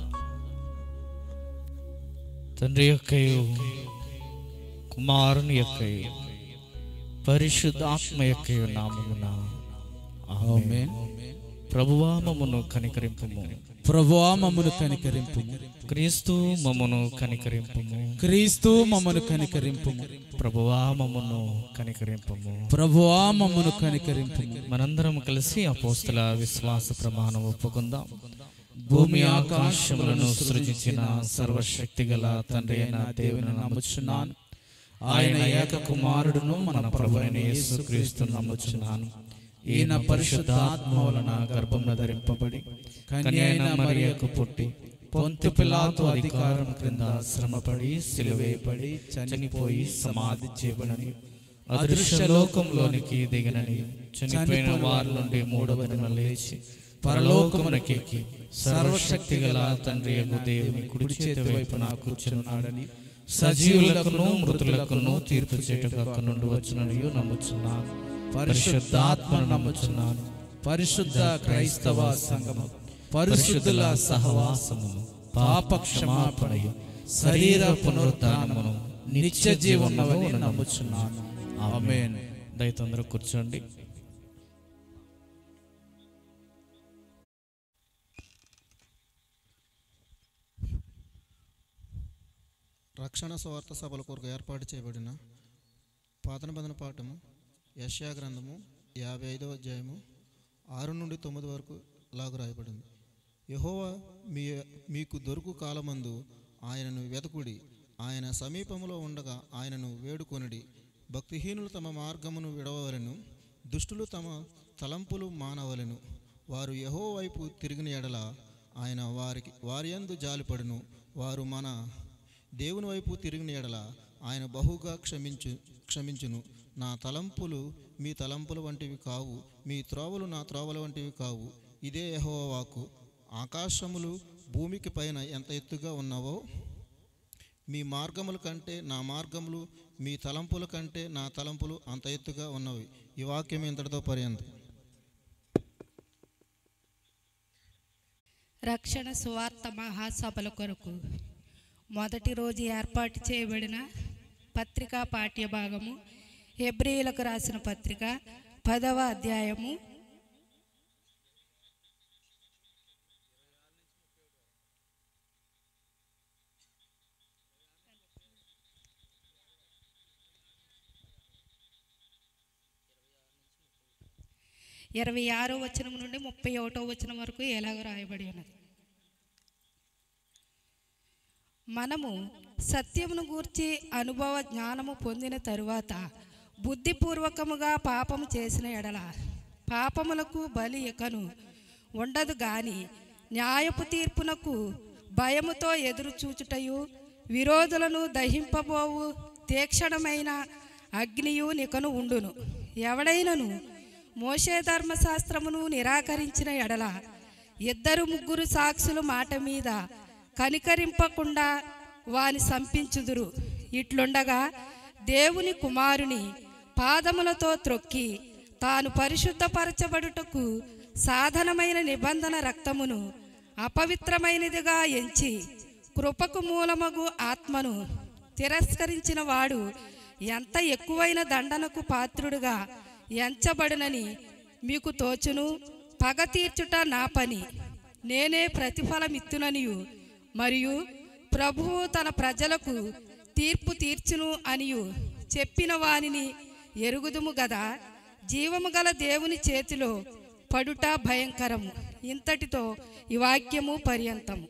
తండ్రి యొక్కయు కుమారుని యొక్కయు పరిశుద్ధాత్మ యొక్కయు నామమున ఆమేన్ ప్రభువా మమ్మను కనికరింపుము ప్రభువా మమ్మను కనికరింపు క్రీస్తు మమ్మను కనికరింపుము క్రీస్తు మమ్మను కనికరింపు ప్రభువా మమ్మను కనికరింపుము ప్రభువా మమ్మను కనికరింపు మనందరం కలిసి అపోస్తుల విశ్వాస ప్రమాణం ఒప్పుకుందాం భూమి ఆకాశములను సృజించిన సర్వశక్తి గల తండ్రి అయిన దేవుని నమ్ముచున్నాను ఆయన ఏక కుమారుడును మన ప్రభు అయిన యేసుక్రీస్తు నమ్ముచున్నాను ఈయన పరిశుద్ధాత్మ వలన గర్భమున ధరింపబడి కన్యైన మరియకు పుట్టి పొంతు పిలాతు అధికారం క్రింద శ్రమపడి సిలువేయబడి చనిపోయి సమాధి చేయబడని అదృశ్య లోకంలోనికి దిగనని చనిపోయిన వారి నుండి మూడవ దిన లేచి పరలోకమునకెక్కి సర్వశక్తి గల తండ్రి యొక్క దేవుని కుడి చేతి వైపున కూర్చున్నాడని సజీవులకును మృతులకును తీర్పు చేటుకు అక్క నుండి వచ్చినయు నమ్ముచున్నాను పరిశుద్ధాత్మను నమ్ముచున్నాను పరిశుద్ధ క్రైస్తవ సంఘము పరిశుద్ధుల సహవాసము పాప క్షమాపణయు శరీర పునరుద్ధానమును నిత్య జీవమును నమ్ముచున్నాను ఆమేన్ దయతొందరూ కూర్చోండి రక్షణ స్వార్థ సభల కొరకు ఏర్పాటు చేయబడిన పాత నిబంధన పాఠము యశ్యా గ్రంథము యాభై ఐదవ అధ్యాయము ఆరు నుండి తొమ్మిది వరకు లాగు రాయబడింది యహోవా మీ మీకు దొరుకు కాలమందు ఆయనను వెతకుడి ఆయన సమీపంలో ఉండగా ఆయనను వేడుకొనిడి భక్తిహీనులు తమ మార్గమును విడవవలెను దుష్టులు తమ తలంపులు మానవలెను వారు యహో వైపు తిరిగిన ఎడల ఆయన వారికి వారి యందు జాలిపడును వారు మన దేవుని వైపు తిరిగిన ఎడల ఆయన బహుగా క్షమించు క్షమించును నా తలంపులు మీ తలంపుల వంటివి కావు మీ త్రోవలు నా త్రోవల వంటివి కావు ఇదే యెహోవా వాక్కు ఆకాశములు భూమికి పైన ఎంత ఎత్తుగా ఉన్నావో మీ మార్గముల కంటే నా మార్గములు మీ తలంపుల కంటే నా తలంపులు అంత ఎత్తుగా ఉన్నవి ఈ వాక్యం ఇంతటితో పర్యంతం రక్షణ సువార్త మహాసభల కొరకు మొదటి రోజు ఏర్పాటు చేయబడిన పత్రికా పాఠ్య భాగము హెబ్రియులకు రాసిన పత్రిక పదవ అధ్యాయము ఇరవై ఆరో వచనం నుండి ముప్పై ఒకటో వచనం వరకు ఎలాగ రాయబడి ఉన్నది మనము సత్యమును గూర్చి అనుభవ జ్ఞానము పొందిన తరువాత బుద్ధిపూర్వకముగా పాపము చేసిన ఎడల పాపములకు బలి ఎకను ఉండదు గాని న్యాయపు తీర్పునకు భయముతో ఎదురు చూచుటయు విరోధులను దహింపబోవు తీక్షణమైన అగ్నియు నికను ఉండును ఎవడైనను మోషే ధర్మశాస్త్రమును నిరాకరించిన ఎడల ఇద్దరు ముగ్గురు సాక్షుల మాట మీద కనికరింపకుండా వాని సంపించుదురు ఇట్లుండగా దేవుని కుమారుని పాదములతో త్రొక్కి తాను పరిశుద్ధపరచబడుటకు సాధనమైన నిబంధన రక్తమును అపవిత్రమైనదిగా ఎంచి కృపకు మూలమగు ఆత్మను తిరస్కరించిన వాడు ఎంత ఎక్కువైన దండనకు పాత్రుడుగా ఎంచబడునని మీకు తోచును పగ తీర్చుట నా పని నేనే ప్రతిఫలమిత్తుననియు మరియు ప్రభువు తన ప్రజలకు తీర్పు తీర్చును అనియు చెప్పిన వానిని ఎరుగుదుము గదా జీవము గల దేవుని చేతిలో పడుట భయంకరము ఇంతటితో ఈ వాక్యము పర్యంతము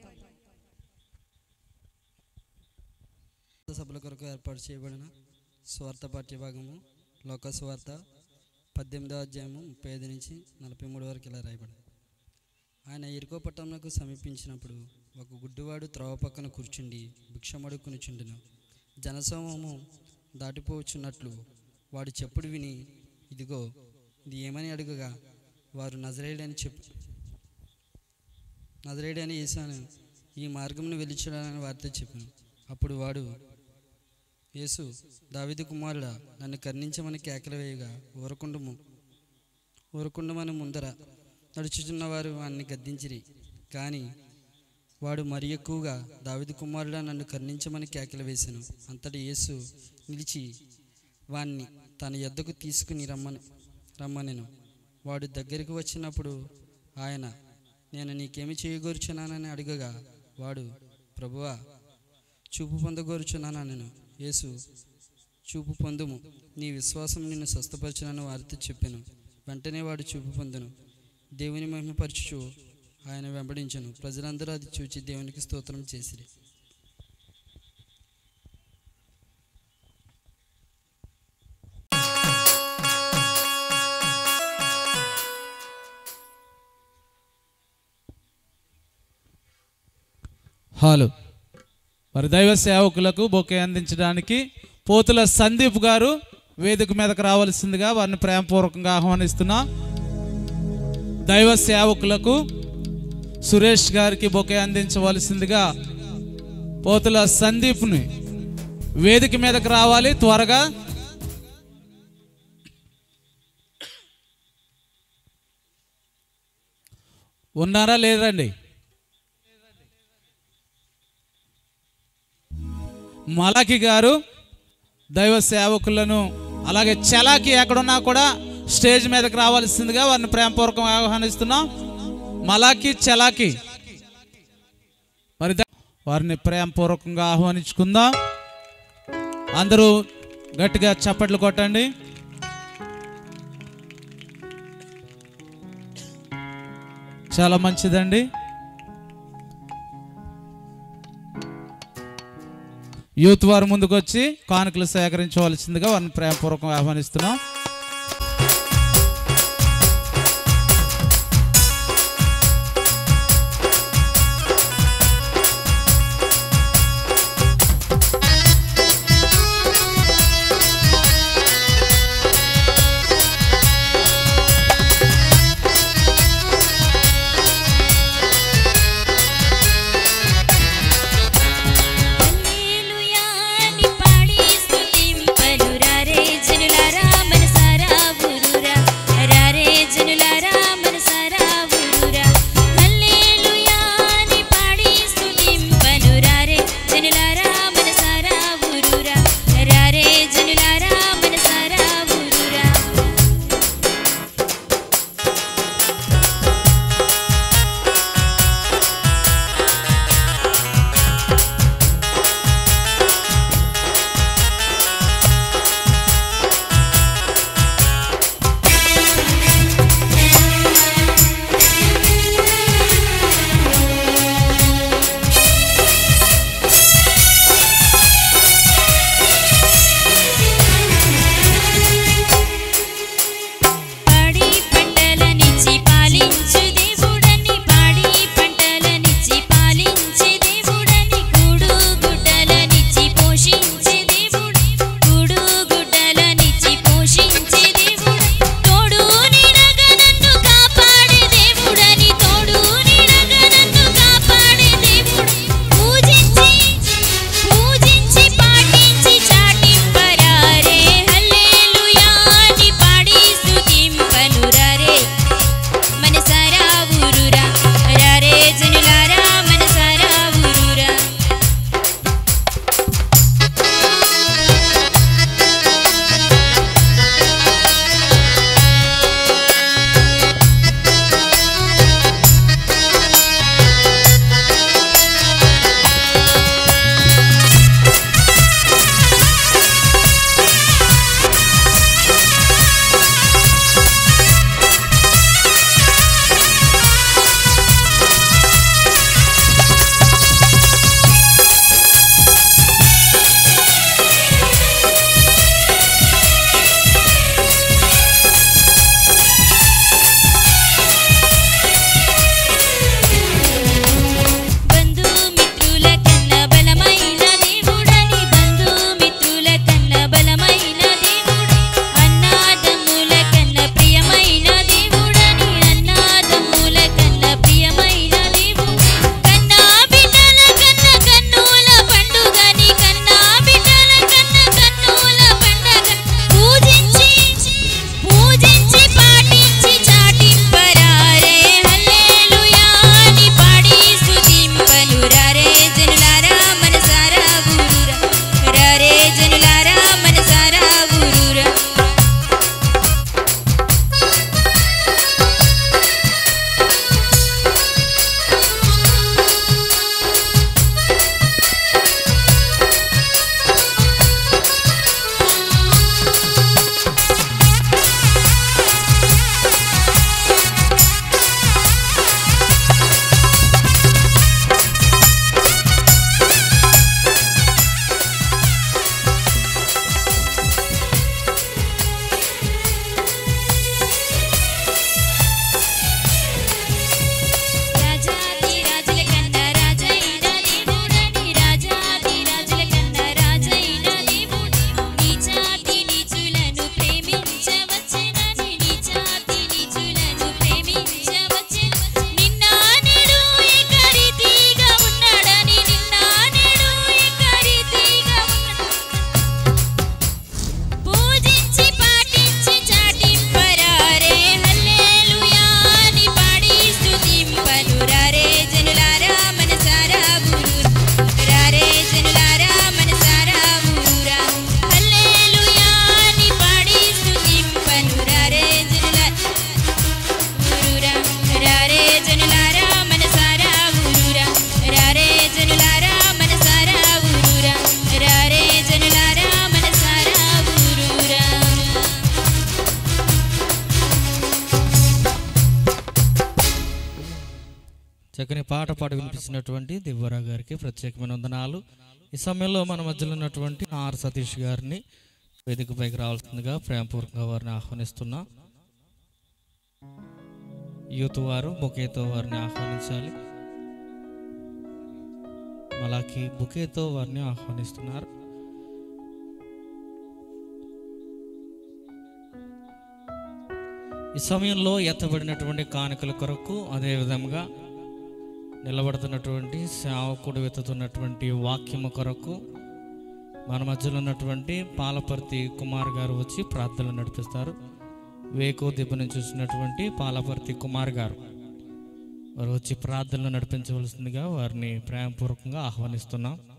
సభల కొరకు ఏర్పాటు చేయబడిన స్వార్థ పాఠ్య భాగము లోక స్వార్థ పద్దెనిమిదో అధ్యాయము ముప్పై ఐదు నుంచి నలభై మూడు వరకు ఇలా రాయబడింది ఆయన ఇరుకో పట్టణంకు సమీపించినప్పుడు ఒక గుడ్డివాడు త్రోవ పక్కన కూర్చుండి భిక్షమడుకునిచుండెను జనసమూహము దాటిపోవచ్చున్నట్లు వాడు చెప్పుడు విని ఇదిగో ఇది ఏమని అడుగగా వారు నజరేయుడని చెప్పు నజరేయుడని వేసాను ఈ మార్గమును వెళ్ళిచడాలని వారితో చెప్పాను అప్పుడు వాడు యేసు దావిదు కుమారుడా నన్ను కర్ణించమని కేకలు వేయగా ఊరకుండము ఊరకుండమని ముందర నడుచుచున్నవారు వారిని గద్దించిరి కానీ వాడు మరి ఎక్కువగా దావిదు కుమారుడా నన్ను కర్ణించమని కేకలు వేశాను అంతటి యేసు నిలిచి వాణ్ణి తన యొద్దకు తీసుకుని రమ్మని రమ్మనెను వాడు దగ్గరికి వచ్చినప్పుడు ఆయన నేను నీకేమి చేయగోరుచున్నానని అడగగా వాడు ప్రభువా చూపు పొందగోరుచున్నాను నేను యేసు చూపు పొందుము నీ విశ్వాసం నిన్ను స్వస్థపరచునని వారితో చెప్పాను వెంటనే వాడు చూపు పొందును దేవుని మహిమపరచుచు ఆయన వెంబడించను ప్రజలందరూ అది చూచి దేవునికి స్తోత్రం చేసిరి హాలు మరి దైవ సేవకులకు బొకే అందించడానికి పోతుల సందీప్ గారు వేదిక మీదకు రావాల్సిందిగా వారిని ప్రేమపూర్వకంగా ఆహ్వానిస్తున్నా దైవ సేవకులకు సురేష్ గారికి బొకే అందించవలసిందిగా పోతుల సందీప్ని వేదిక మీదకి రావాలి త్వరగా ఉన్నారా లేదండి మలకి గారు దైవ సేవకులను అలాగే చలాకి ఎక్కడున్నా కూడా స్టేజ్ మీదకి రావాల్సిందిగా వారిని ప్రేమపూర్వకంగా ఆహ్వానిస్తున్నాం మలాకి చలాకి మరి ద- వారిని ప్రేమపూర్వకంగా ఆహ్వానించుకుందాం అందరూ గట్టిగా చప్పట్లు కొట్టండి చాలా మంచిదండి యూత్ వారు ముందుకు వచ్చి కానుకలు సేకరించవలసిందిగా వారిని ప్రేమపూర్వకంగా ఆహ్వానిస్తున్నాం హల్లెలూయా అని పాడి స్తుతింపను రారే జనులారా మనసారా చక్కని పాట పాట వినిపిస్తున్నటువంటి దివ్వరా గారికి ప్రత్యేకమైన వందనాలు ఈ సమయంలో మన మధ్యలో ఉన్నటువంటి ఆర్ సతీష్ గారిని వేదికపైకి రావాల్సిందిగా ప్రేమపూర్వకంగా వారిని ఆహ్వానిస్తున్నా యూత్ వారు బొకేతో వారిని ఆహ్వానించాలి మలాకి బుకేతో వారిని ఆహ్వానిస్తున్నారు ఈ సమయంలో ఎత్తబడినటువంటి కానుకల కొరకు అదే విధంగా నిలబడుతున్నటువంటి సేవకుడు వెతుతున్నటువంటి వాక్యము కొరకు మన మధ్యలో ఉన్నటువంటి పాలపర్తి కుమార్ గారు వచ్చి ప్రార్థనలు నడిపిస్తారు వేకో దిబ్బను చూసినటువంటి పాలపర్తి కుమార్ గారు వారు వచ్చి ప్రార్థనలు నడిపించవలసిందిగా వారిని ప్రేమపూర్వకంగా ఆహ్వానిస్తున్నాం